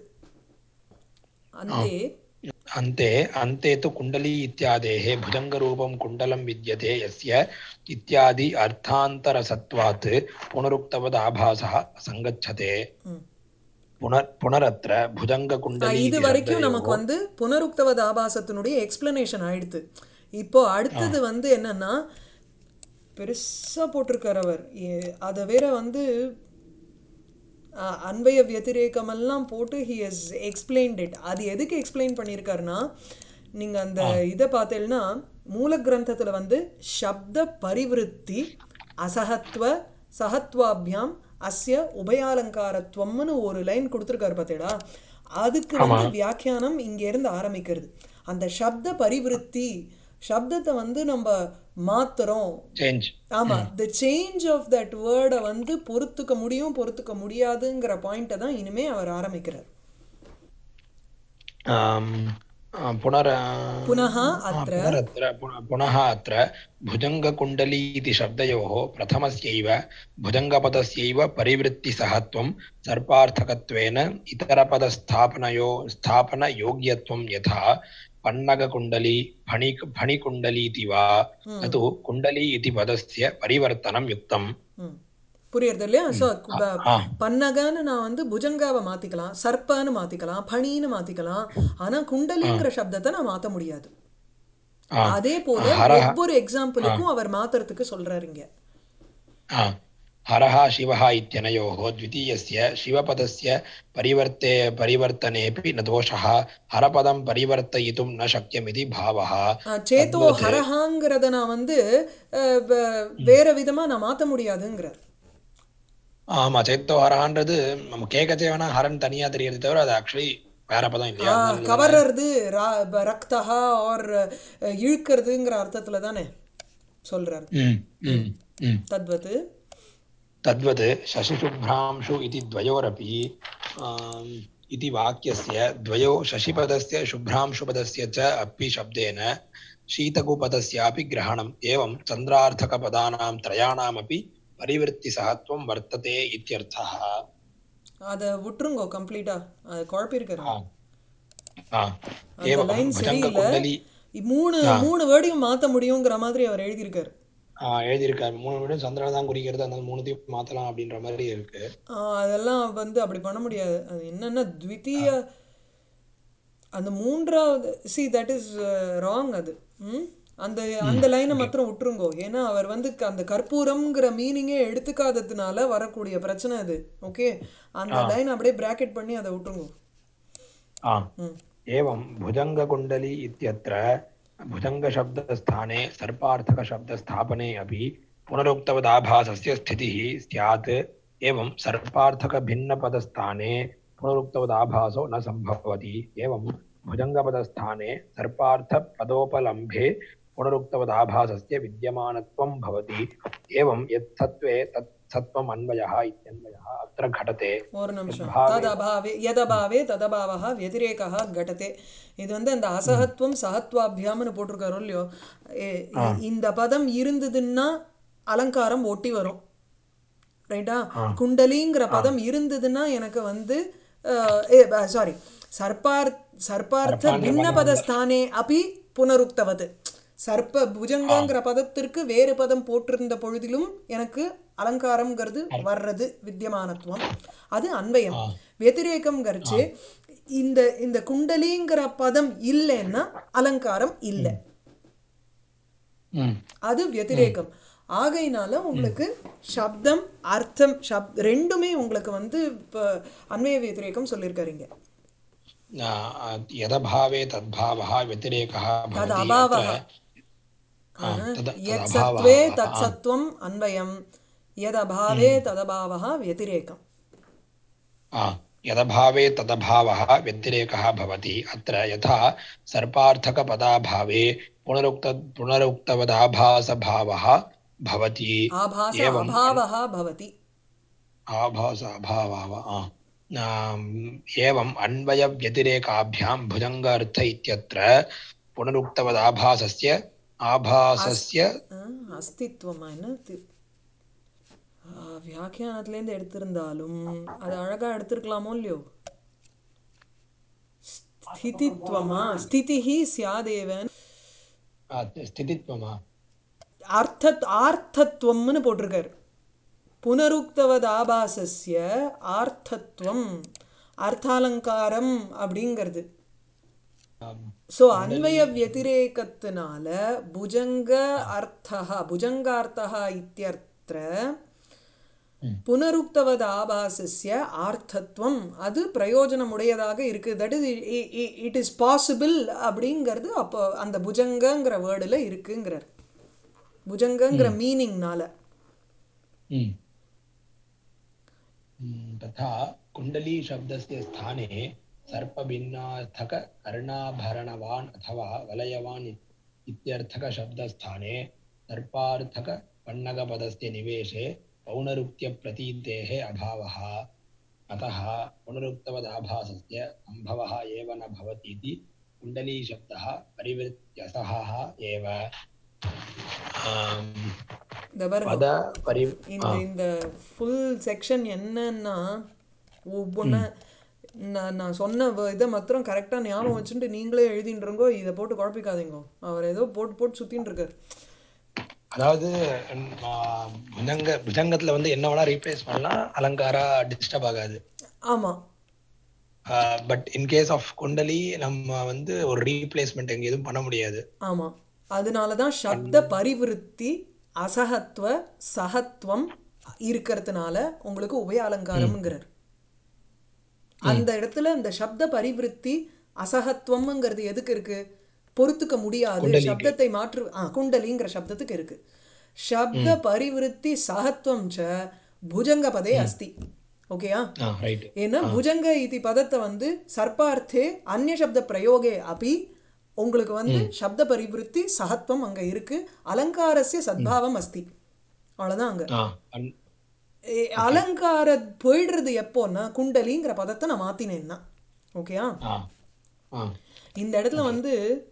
அந்தே अन्ते अन्ते तु कुण्डली इत्यादेः भुजङ्गरूपं कुण्डलं विद्यते यस्य इत्यादि अर्थान्तरसत्वात् पुनरुक्तवदाभासः सङ्गच्छते ம். पुनर् पुनरत्र भुजङ्गकुण्डली இது इति வரைக்கும் நமக்கு शब्दयोः வந்து புனருக்தவத ஆபாசத்தினுடைய எக்ஸ்பிளனேஷன் ஆயிடுத்து இப்போ அடுத்தது வந்து என்னன்னா பெருசா போட்டிருக்கார் அவர் ஏ- அதை வேற வந்து அஹ், அன்வய வியதிரேகமெல்லாம் போட்டு ஹி ஹஸ் எக்ஸ்பிளைன்ட் இட் அது எதுக்கு எக்ஸ்பிளைன் பண்ணியிருக்காருன்னா நீங்க அந்த இதை பார்த்தேன்னா மூல கிரந்தத்துல வந்து சப்த பரிவிருத்தி அசகத்வ சகத்வாபியாம் அஸ்ய உபயாலங்காரத்துவம்னு ஒரு லைன் கொடுத்துருக்காரு பார்த்தேடா அதுக்கு வந்து வியாக்கியானம் இங்க இருந்து ஆரம்பிக்கிறது அந்த சப்த பரிவிருத்தி சப்தத்தை வந்து நம்ம மாத்துறோம் चेञ्ज् ஆமா த சேஞ்ச் ஆஃப் தட் வேர்டை வந்து பொறுத்துக்க முடியும் பொறுத்துக்க முடியாதுங்கிற பாயிண்ட்டை தான் இனிமே அவர் ஆரம்பிக்கிறார் आम्, आ, पुनर पुनः आ, अत्र पुनरत्र पुन- पुनः अत्र भुजङ्गकुण्डली इति शब्दयोः प्रथमस्यैव भुजङ्गपदस्यैव परिवृत्तिसहत्वं सर्पार्थकत्वेन इतरपदस्थापनयो स्थापनयोग्यत्वं यथा पन्नगकुण्डली फणि फणिकुण्डलीति वा न तु कुण्डली इति पदस्य परिवर्तनं युक्तम् ம் புரியுறது இல்லையா ஸோ ஆ பன்னகன்னு நான் வந்து புஜங்காவை மாத்திக்கலாம் சர்ப்பன்னு மாத்திக்கலாம் பணின்னு மாத்திக்கலாம் ஆனா குண்டலிங்கிற சப்தத்தை நான் மாத்த முடியாது ஆ அதே போல हरः ஒவ்வொரு எக்ஸாம்பிளுக்கும் அவர் மாத்துறதுக்கு சொல்றாரு இங்க आ, हरः शिवः इत्यनयोः द्वितीयस्य शिवपदस्य परिवर्ते परिवर्तनेऽपि न दोषः हरपदं परिवर्तयितुं न शक्यमिति भावः ஆ, சேத்தோ तद्वत् ஹரஹாங்கிறத நான் வந்து அஹ், வே- வேற விதமா நான் மாத்த முடியாதுங்கிறார் ஆமா சேத்தோ ஹரஹான்றது நம்ம கேட்கச்சே வேணா ஹரன் தனியா தெரியுது தவிர அது ஆக்சுவலி வேற பதம் இல்லையா அதனால தானே கவர்றது ரா- ப- ரக்தஹா ஆர் இழுக்கிறதுங்கிற அர்த்தத்துல தானே சொல்றாரு ம் ம் ம் தத்வத் तद्वत् शशिशुभ्रांशु इति द्वयोरपि आम्, इति वाक्यस्य द्वयो शशिपदस्य शुभ्रांशुपदस्य च अपि शब्देन शीतकुपदस्यापि ग्रहणम् एवं चन्द्रार्थकपदानां त्रयाणामपि परिवृत्तिसहत्वं वर्तते इत्यर्थः அதை விட்டுருங்கோ கம்ப்ளீட்டா அது குழப்பிருக்காரு आ, आ, அந்த एवं லைன் சரியில்லை भुजङ्गकुण्डली மூணு ஆ. மூணு வேர்டையும் மாத்த முடியுங்கிற மாதிரி அவர் எழுதியிருக்காரு ஆ, எழுதியிருக்காரு மூணு விட சந்திரனை தான் குறிக்கிறது அதனால மூணுத்தையும் மாத்தலாம் அப்படின்ற மாதிரி இருக்கு ஆ, அதெல்லாம் வந்து அப்படி பண்ண முடியாது அது என்னன்னா த்விதீய அந்த மூன்றாவது சி தட் இஸ் ராங் அது ம் அந்த அந்த லைனை மாத்திரம் விட்டுருங்கோ ஏன்னா அவர் வந்து க- அந்த கற்பூரம்ங்கிற மீனிங்கே எடுத்துக்காததுனால வரக்கூடிய பிரச்சனை அது ஓகே அந்த லைன் அப்படியே பிராக்கெட் பண்ணி அதை விட்டுருங்கோ आ, ம் एवं भुजङ्गकुण्डली इत्यत्र भुजङ्गशब्दस्थाने सर्पार्थकशब्दस्थापने अपि पुनरुक्तवदाभासस्य स्थितिः स्यात् एवं सर्पार्थकभिन्नपदस्थाने पुनरुक्तवदाभासो न सम्भवति एवं भुजङ्गपदस्थाने सर्पार्थपदोपलम्भे पुनरुक्तवदाभासस्य विद्यमानत्वं भवति एवं यत् सत्त्वे तत् सत्त्वम् अन्वयः इत्यन्वयः अत्र घटते ஒரு நிமிஷம் यद्भावे ததபாவே யதபாவே ததபாவः व्यतिरेकः घटते இது வந்து அந்த அசகத்துவம் சகத்வாபியாம்னு போட்டிருக்காரோ இல்லையோ ஏ- இ- இந்த பதம் இருந்ததுன்னா அலங்காரம் ஒட்டி வரும் ரைட்டா குண்டலிங்கிற பதம் இருந்ததுன்னா எனக்கு வந்து சாரி சர்பார் சர்பார்த்த பின்ன பதஸ்தானே அபி புனருக்தவது சர்ப்ப புஜங்கங்கிற பதத்திற்கு வேறு பதம் போட்டிருந்த பொழுதிலும் எனக்கு அலங்காரம்ங்கிறது வர்றது வித்தியமானத்துவம் அது அன்வயம் வெதிரேகம்ங்கிறச்சு இந்த இந்த குண்டலிங்கிற பதம் இல்லைன்னா அலங்காரம் இல்லை ம் அது व्यतिरेகம் ஆகையினால உங்களுக்கு சப்தம் அர்த்தம் சப் ரெண்டுமே உங்களுக்கு வந்து இப்போ அன்வய व्यतिरेகம் சொல்லியிருக்காருங்க न- यदभावे तद्भावः व्यतिरेकः भवति तदभावः अत्र आ, तद यत् तदभावः सत्त्वे आ, तत् सत्त्वम् अन्वयं यदभावे तदभावः व्यतिरेकम् आ, यदभावे तदभावः व्यतिरेकः भवति अत्र यथा सर्पार्थकपदाभावे पुनरुक्त पुनरुक्तवदाभासभावः भवति आभास एवम् अभावः भवति आभास अभावः आ। आम्, एवम् अन्वयव्यतिरेकाभ्यां भुजङ्ग अर्थ इत्यत्र पुनरुक्तवदाभासस्य आभासस्य ஆ, அஸ்தித்வமா என்ன தி- ஆ, வியாக்கியானத்துலேருந்து எடுத்திருந்தாலும் அது அழகா எடுத்திருக்கலாமோ இல்லையோ ஸ்திதித்வமா ஸ்திதிஹி சியாதேவன் आ, स्थितित्वमा அர்த்த ஆர்த்தத்வம்னு போட்டிருக்காரு புனருக்தவதாபாசஸ்ய ஆர்த்தத்வம் அர்த்தாலங்காரம் அப்படிங்கிறது आम्, ஸோ அன்வய व्यतिरेकத்தினால புஜங்க அர்த்தः புஜங்கார்த்தः இத்தியர்த்த புனருக்தவத் ஆபாசஸ்ய ஆர்த்தத்வம் அது பிரயோஜனமுடையதாக இருக்கு that is it is possible அப்படிங்கிறது அப்போ அந்த புஜங்கங்கிற வேர்டில் இருக்குங்கிறார் புஜங்கங்கிற மீனிங்னால म्. म्, तथा कुण्डलीशब्दस्य स्थाने सर्पभिन्नार्थककर्णाभरणवान् अथवा वलयवान् इत्- इत्यर्थकशब्दस्थाने सर्पार्थकपण्णगपदस्य निवेशे पौनरुक्त्यप्रतीतेः अभावः अतः पुनरुक्तवदाभासस्य सम्भवः एव न भवतीति कुण्डलीशब्दः परिवृत्यसहः एव आम्, இந்த பாருங்க पद परि இந்த இந்த ஃபுல் செக்ஷன் என்னன்னா ஒவ்வொன்று நான் நான் சொன்ன வ- இதை மாத்திரம் கரெக்டாக ஞாபகம் வச்சுட்டு நீங்களே எழுதின்றங்கோ இதை போட்டு குழப்பிக்காதீங்கோ அவர் ஏதோ போட்டு போட்டு சுத்தின்னு இருக்காரு அதாவது ம், ஆ, புஜங்க புஜங்கத்துல வந்து என்ன வேணா ரீப்ளேஸ் பண்ணலாம் அலங்காரா டிஸ்டர்ப் ஆகாது ஆமாம் பட் இன் கேஸ் ஆஃப் குண்டலி நம்ம வந்து ஒரு ரீப்ளேஸ்மெண்ட் எங்க எதுவும் பண்ண முடியாது ஆமாம் அதனால தான் சப்த பரிவிருத்தி அசகத்துவ சகத்துவம் இருக்கிறதுனால உங்களுக்கு உபய அலங்காரம்ங்கிறார் அந்த இடத்துல இந்த சப்த பரிவிருத்தி அசகத்துவம்ங்கிறது எதுக்கு இருக்கு பொறுத்துக்க முடியாது குண்டலிக்கு. சப்தத்தை மாற்று ஆ குண்டலிங்கிற சப்தத்துக்கு இருக்கு சப்த பரிவிருத்தி சகத்துவம் ச புஜங்க பதே அஸ்தி ஓகேயா ஆ ரைட் ஏன்னா புஜங்க இது பதத்தை வந்து சர்ப்பார்த்தே அந்நிய சப்த பிரயோகே அப்படி உங்களுக்கு வந்து சப்த பரிவிருத்தி சகத்துவம் அங்க இருக்கு அலங்காரஸ்ய சத்பாவம் அஸ்தி அவ்வளவுதான் அங்க ஆ அன்- ஏ, அலங்கார போயிடுறது எப்போன்னா குண்டலிங்கிற பதத்தை நான் மாத்தினேன்னா ஓகேயா ஆ ஆ இந்த இடத்துல வந்து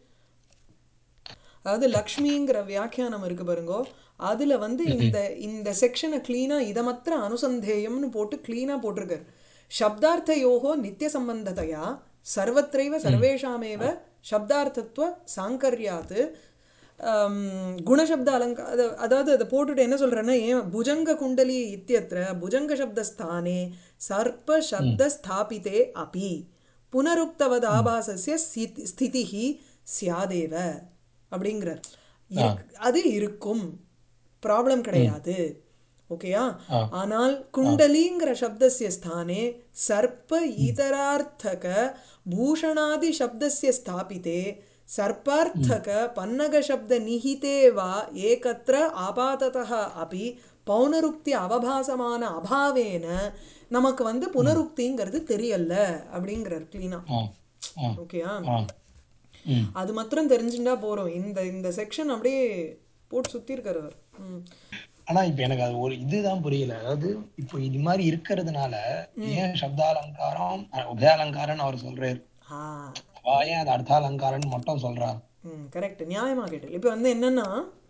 அதாவது லக்ஷ்மிங்கிற வியாக்கியானம் இருக்கு பாருங்கோ அதுல வந்து இந்த இந்த செக்ஷனை கிளீனா இதை மாத்திரம் அனுசந்தேயம்னு போட்டு கிளீனா போட்டிருக்காரு சப்தார்த்தயோகோ நித்திய சம்பந்ததையா சர்வத்திரைவ சர்வேஷாமேவ சப்தார்த்தத்துவ சாங்கர்யாத் ஆம், குணசப்த அலங்க அத- அதாவது அதை போட்டுட்டு என்ன சொல்றேன்னா ஏன் புஜங்க குண்டலி இத்தியத்திர புஜங்க சப்தஸ்தானே சர்ப்ப சப்த ஸ்தாபிதே அபி புனருக்தவத் ஆபாசஸ்ய ஸ்திதி- ஸ்திதிஹி சியாதேவ அப்படிங்கிறார் இருக்- அது இருக்கும் ப்ராப்ளம் கிடையாது ஓகேயா ஆனால் குண்டலிங்கிற சப்தஸ்ய ஸ்தானே சர்ப்ப இதரார்த்தக பூஷணாதி சப்தஸ்ய ஸ்தாபிதே सर्पार्थक पन्नगशब्दनिहिते वा एकत्र आपाततः अपि பௌனருக்தி அவபாசமான அபாவேன நமக்கு வந்து புனருக்திங்கிறது தெரியல அப்படிங்கிறார் கிளீனா ஆ ஆ ஓகேயா ஆ ம் அது மாத்திரம் தெரிஞ்சுட்டா போறோம் இந்த இந்த செக்ஷன் அப்படியே போட்டு சுத்தி இருக்காரு அவர் ம். ஆனா இப்ப எனக்கு அது ஒரு இதுதான் புரியல அதாவது இப்போ இது மாதிரி இருக்கிறதுனால ஏன் சப்தாலங்காரம் அஹ், உபயாலங்காரம்னு அவர் சொல்றாரு ஆ அவ ஏன் அது அர்த்தாலங்காரம்னு மட்டும் சொல்றாரு ம் கரெக்ட் நியாயமா கேட்டு இப்போ வந்து என்னன்னா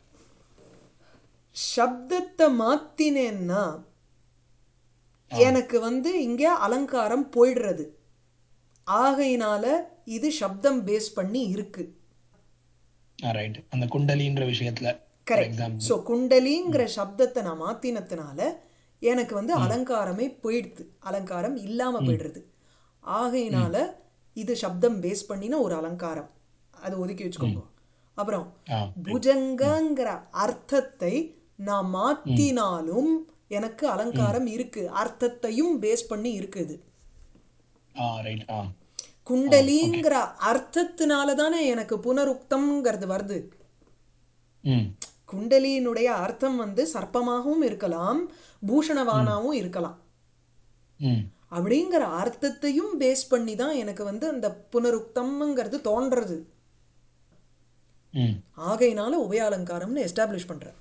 சப்தத்தை மாத்தினேன்னா எனக்கு வந்து இங்க அலங்காரம் போயிடுறது ஆகையினால இது சப்தம் பேஸ் பண்ணி இருக்கு ரைட் அந்த குண்டலின்ற விஷயத்துல ஃபார் கரெக்ட் எக்ஸாம்பிள் ஸோ குண்டலிங்கிற சப்தத்தை நான் மாத்தினதுனால எனக்கு வந்து அலங்காரமே போயிடுது அலங்காரம் இல்லாம போயிடுறது ஆகையினால இது சப்தம் பேஸ் பண்ணின ஒரு அலங்காரம் அது ஒதுக்கி வச்சுக்கோங்க அப்புறம் ஆ புஜங்கங்கிற அர்த்தத்தை நான் மாத்தினாலும் எனக்கு அலங்காரம் இருக்கு அர்த்தத்தையும் பேஸ் பண்ணி இருக்குது ஆ ரைட் ஆ குண்டலிங்கிற அர்த்தத்தினால தானே எனக்கு புனருக்தம்ங்கிறது வருது ம் குண்டலியினுடைய அர்த்தம் வந்து சர்ப்பமாகவும் இருக்கலாம் பூஷணவானாவும் இருக்கலாம் ம் அப்படிங்கிற அர்த்தத்தையும் பேஸ் பண்ணி தான் எனக்கு வந்து அந்த புனருக்தம்ங்கிறது தோன்றது ம் ஆகையினால உபயாலங்காரம்னு எஸ்டாப்ளிஷ் பண்றேன்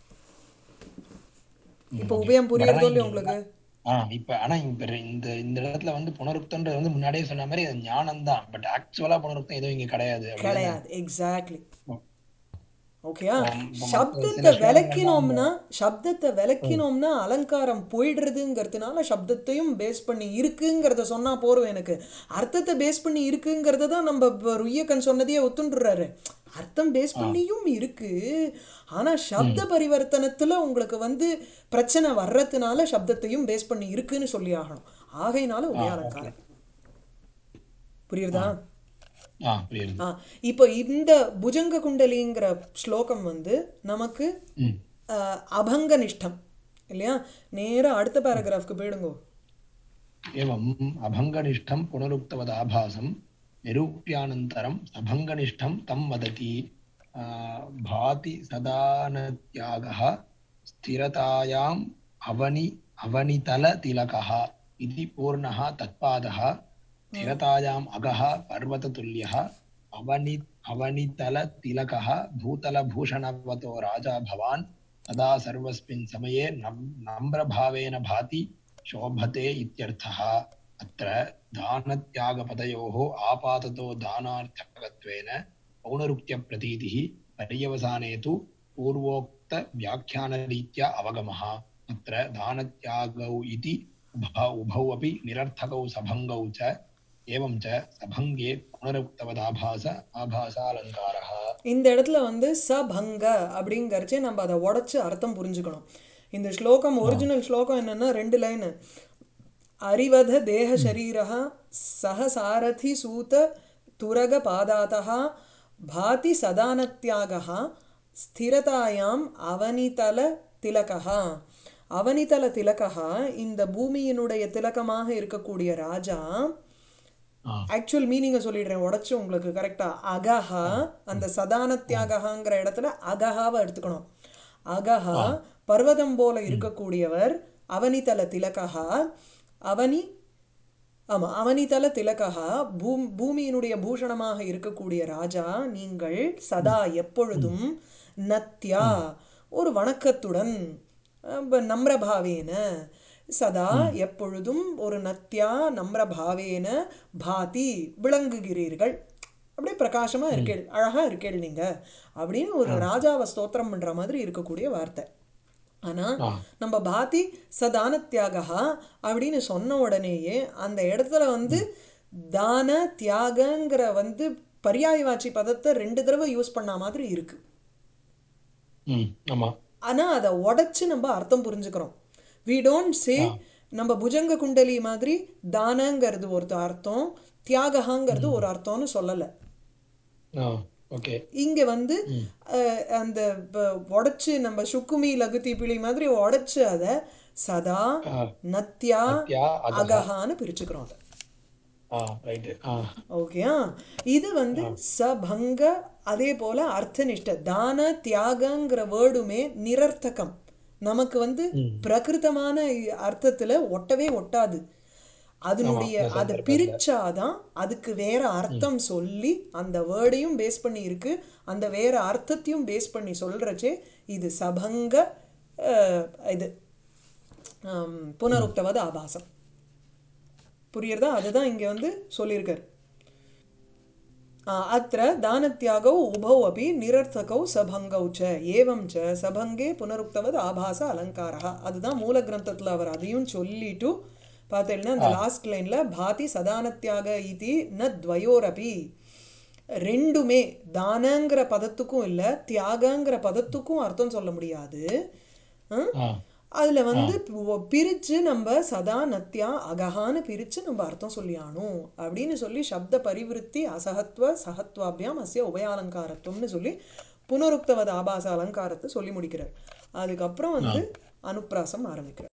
ம், இப்போ okay. உபயம் But புரியுறதோ ஆனா இல்லையோ இங்க உங்களுக்கு ஆ இப்ப ஆனா இப்ப இந்த இந்த இடத்துல வந்து புனருக்தன்றது வந்து முன்னாடியே சொன்ன மாதிரி அது ஞானம் தான் பட் ஆக்சுவலா புனருக்தம் எதுவும் இங்க கிடையாது அப்படிதானே கிடையாது எக்ஸாக்ட்லி ஓ, ஓகேயா இப்போ மத்த சப்தத்தை சில ஸ்லோகங்கள்லாம் அந்த விளக்கினோம்னா சப்தத்தை விளக்கினோம்னா அலங்காரம் போயிடுறதுங்கிறதுனால சப்தத்தையும் பேஸ் பண்ணி இருக்குங்கிறத சொன்னா போறோம் எனக்கு அர்த்தத்தை பேஸ் பண்ணி இருக்குங்கிறத தான் நம்ம இப்ப ருய்யக்கன் சொன்னதையே ஒத்துண்டுறாரு அர்த்தம் பேஸ் ஆ பண்ணியும் இருக்கு ஆனா சப்த பரிவர்த்தனத்துல உங்களுக்கு வந்து பிரச்சனை வர்றதுனால சப்தத்தையும் பேஸ் பண்ணி இருக்குன்னு சொல்லி ஆகணும் ஆகையினால ஆ ஓகே உபயாலங்காரம் ஆ புரியுறதா ஆ புரியுது ஆ இப்போ இந்த புஜங்க குண்டலிங்கிற ஸ்லோகம் வந்து நமக்கு ம் அஹ், அபங்கனிஷ்டம் இல்லையா நேரா அடுத்த பேராகிராஃப்க்கு போயிடுங்கோ एवम् अभङ्गनिष्ठं पुनरुक्तवदाभासं निरूप्यानन्तरं सभङ्गनिष्ठं तं वदति आ, भाति सदानत्यागः स्थिरतायाम् अवनि अवनितलतिलकः इति पूर्णः तत्पादः स्थिरतायाम् अगः पर्वततुल्यः अवनि अवनितलतिलकः भूतलभूषणवतो राजा भवान् तदा सर्वस्मिन् समये नम् नम्रभावेन भाति शोभते इत्यर्थः अत्र दानत्यागपदयोः आपाततो दानार्थकत्वेन पौनरुक्त्यप्रतीतिः पर्यवसाने तु पूर्वोक्तव्याख्यानरीत्या अवगमः अत्र दानत्यागौ इति उभौ उभौ अपि निरर्थकौ सभङ्गौ च एवं च सभङ्गे पुनरुक्तवदाभास आभासालङ्कारः இந்த இடத்துல வந்து சபங்க அப்படிங்கறச்சே நம்ம அதை உடைச்சு அர்த்தம் புரிஞ்சுக்கணும் இந்த ஸ்லோகம் ஒரிஜினல் ஸ்லோகம் என்னன்னா ரெண்டு லைனு அரிவத தேக சரீரः சக சாரதி சூத துரக பாதாதः பாதி சதானத்யாகः ஸ்திரதாயாம் அவனிதல திலகः அவனிதல திலகः இந்த பூமியினுடைய திலகமாக இருக்கக்கூடிய ராஜா ஆ ஆக்சுவல் மீனிங்கை சொல்லிடுறேன் உடச்சு உங்களுக்கு கரெக்டா அகஹா அந்த சதான தியாகங்கிற இடத்துல அகஹாவை எடுத்துக்கணும் அகஹா ஆ பர்வதம் போல இருக்கக்கூடியவர் அவனிதல திலகா அவனி ஆமா அவனிதல திலகா பூம் பூமியினுடைய பூஷணமாக இருக்கக்கூடிய ராஜா நீங்கள் சதா எப்பொழுதும் நத்யா ஒரு வணக்கத்துடன் அஹ், நம்ரபாவேன சதா எப்பொழுதும் ஒரு நத்யா நம்ரபாவேன பாதி விளங்குகிறீர்கள் அப்படியே பிரகாசமா இருக்கேள் அழகா இருக்கேள் நீங்க அப்படின்னு ஒரு ராஜாவை ஸ்தோத்திரம் பண்ற மாதிரி இருக்கக்கூடிய வார்த்தை ஆனா ஆ நம்ம பாதி சதான தியாகா அப்படின்னு சொன்ன உடனேயே அந்த இடத்துல வந்து தான தியாகங்கிற வந்து பர்யாயவாச்சி பதத்தை ரெண்டு தடவை யூஸ் பண்ண மாதிரி இருக்கு ம் ஆமா ஆனா அதை உடைச்சு நம்ம அர்த்தம் புரிஞ்சுக்கிறோம் வி டோன்ட் சே ஆ நம்ம புஜங்க குண்டலி மாதிரி தானங்கிறது ஒரு அர்த்தம் தியாகங்கிறது ஒரு அர்த்தம்னு சொல்லலை ஆ ஓகே இங்க வந்து ம் அஹ், அந்த ப- உடைச்சு நம்ம சுக்குமி லகுதி பிழி மாதிரி உடைச்சு அதை சதா ஆ நத்யா நத்யா அகஹ அகஹான்னு பிரிச்சுக்கிறோம் அதை ஆ ரைட்டு ஆ ஓகேயா இது வந்து சபங்க அதே போல அர்த்தனிஷ்ட தான தியாகங்கிற வேர்டுமே நிரர்த்தகம் நமக்கு வந்து ம் பிரகிருதமான அர்த்தத்துல ஒட்டவே ஒட்டாது ஆமா அதனுடைய இந்த அதை சந்தர்ப்பத்துல பிரிச்சாதான் அதுக்கு வேற ம் அர்த்தம் சொல்லி அந்த வேர்டையும் பேஸ் பண்ணி இருக்கு அந்த வேற அர்த்தத்தையும் பேஸ் பண்ணி சொல்றச்சே இது சபங்க அஹ், இது ஆம், ம் புனருக்தவது ஆபாசம் புரியுறதா அதுதான் இங்க வந்து சொல்லியிருக்காரு अत्र दानत्यागौ उभौ अपि निरर्थकौ सभङ्गौ च एवं च सभङ्गे पुनरुक्तवद् ஆபாச அலங்காரः அதுதான் மூல கிரந்தத்தில் அவர் அதையும் சொல்லிட்டு பார்த்தீங்கன்னா ஆ இந்த லாஸ்ட் லைன்ல பாதி சதானத்தியாக இது ந துவயோரபி ரெண்டுமே தானங்கிற பதத்துக்கும் இல்லை தியாகங்கிற பதத்துக்கும் அர்த்தம் சொல்ல முடியாது ஆ? ஆ அதுல ஆ வந்து பி- பிரிச்சு நம்ம சதா நத்தியா அகஹான்னு பிரிச்சு நம்ம அர்த்தம் சொல்லியானோம் அப்படின்னு சொல்லி சப்த பரிவிருத்தி அசகத்வ சகத்வாபியாம் அஸ்ய உபயாலங்காரத்துவம்னு சொல்லி புனருக்தவத ஆபாச அலங்காரத்தை சொல்லி முடிக்கிறார் அதுக்கப்புறம் ஆ வந்து அனுப்பிராசம் ஆரம்பிக்கிறார்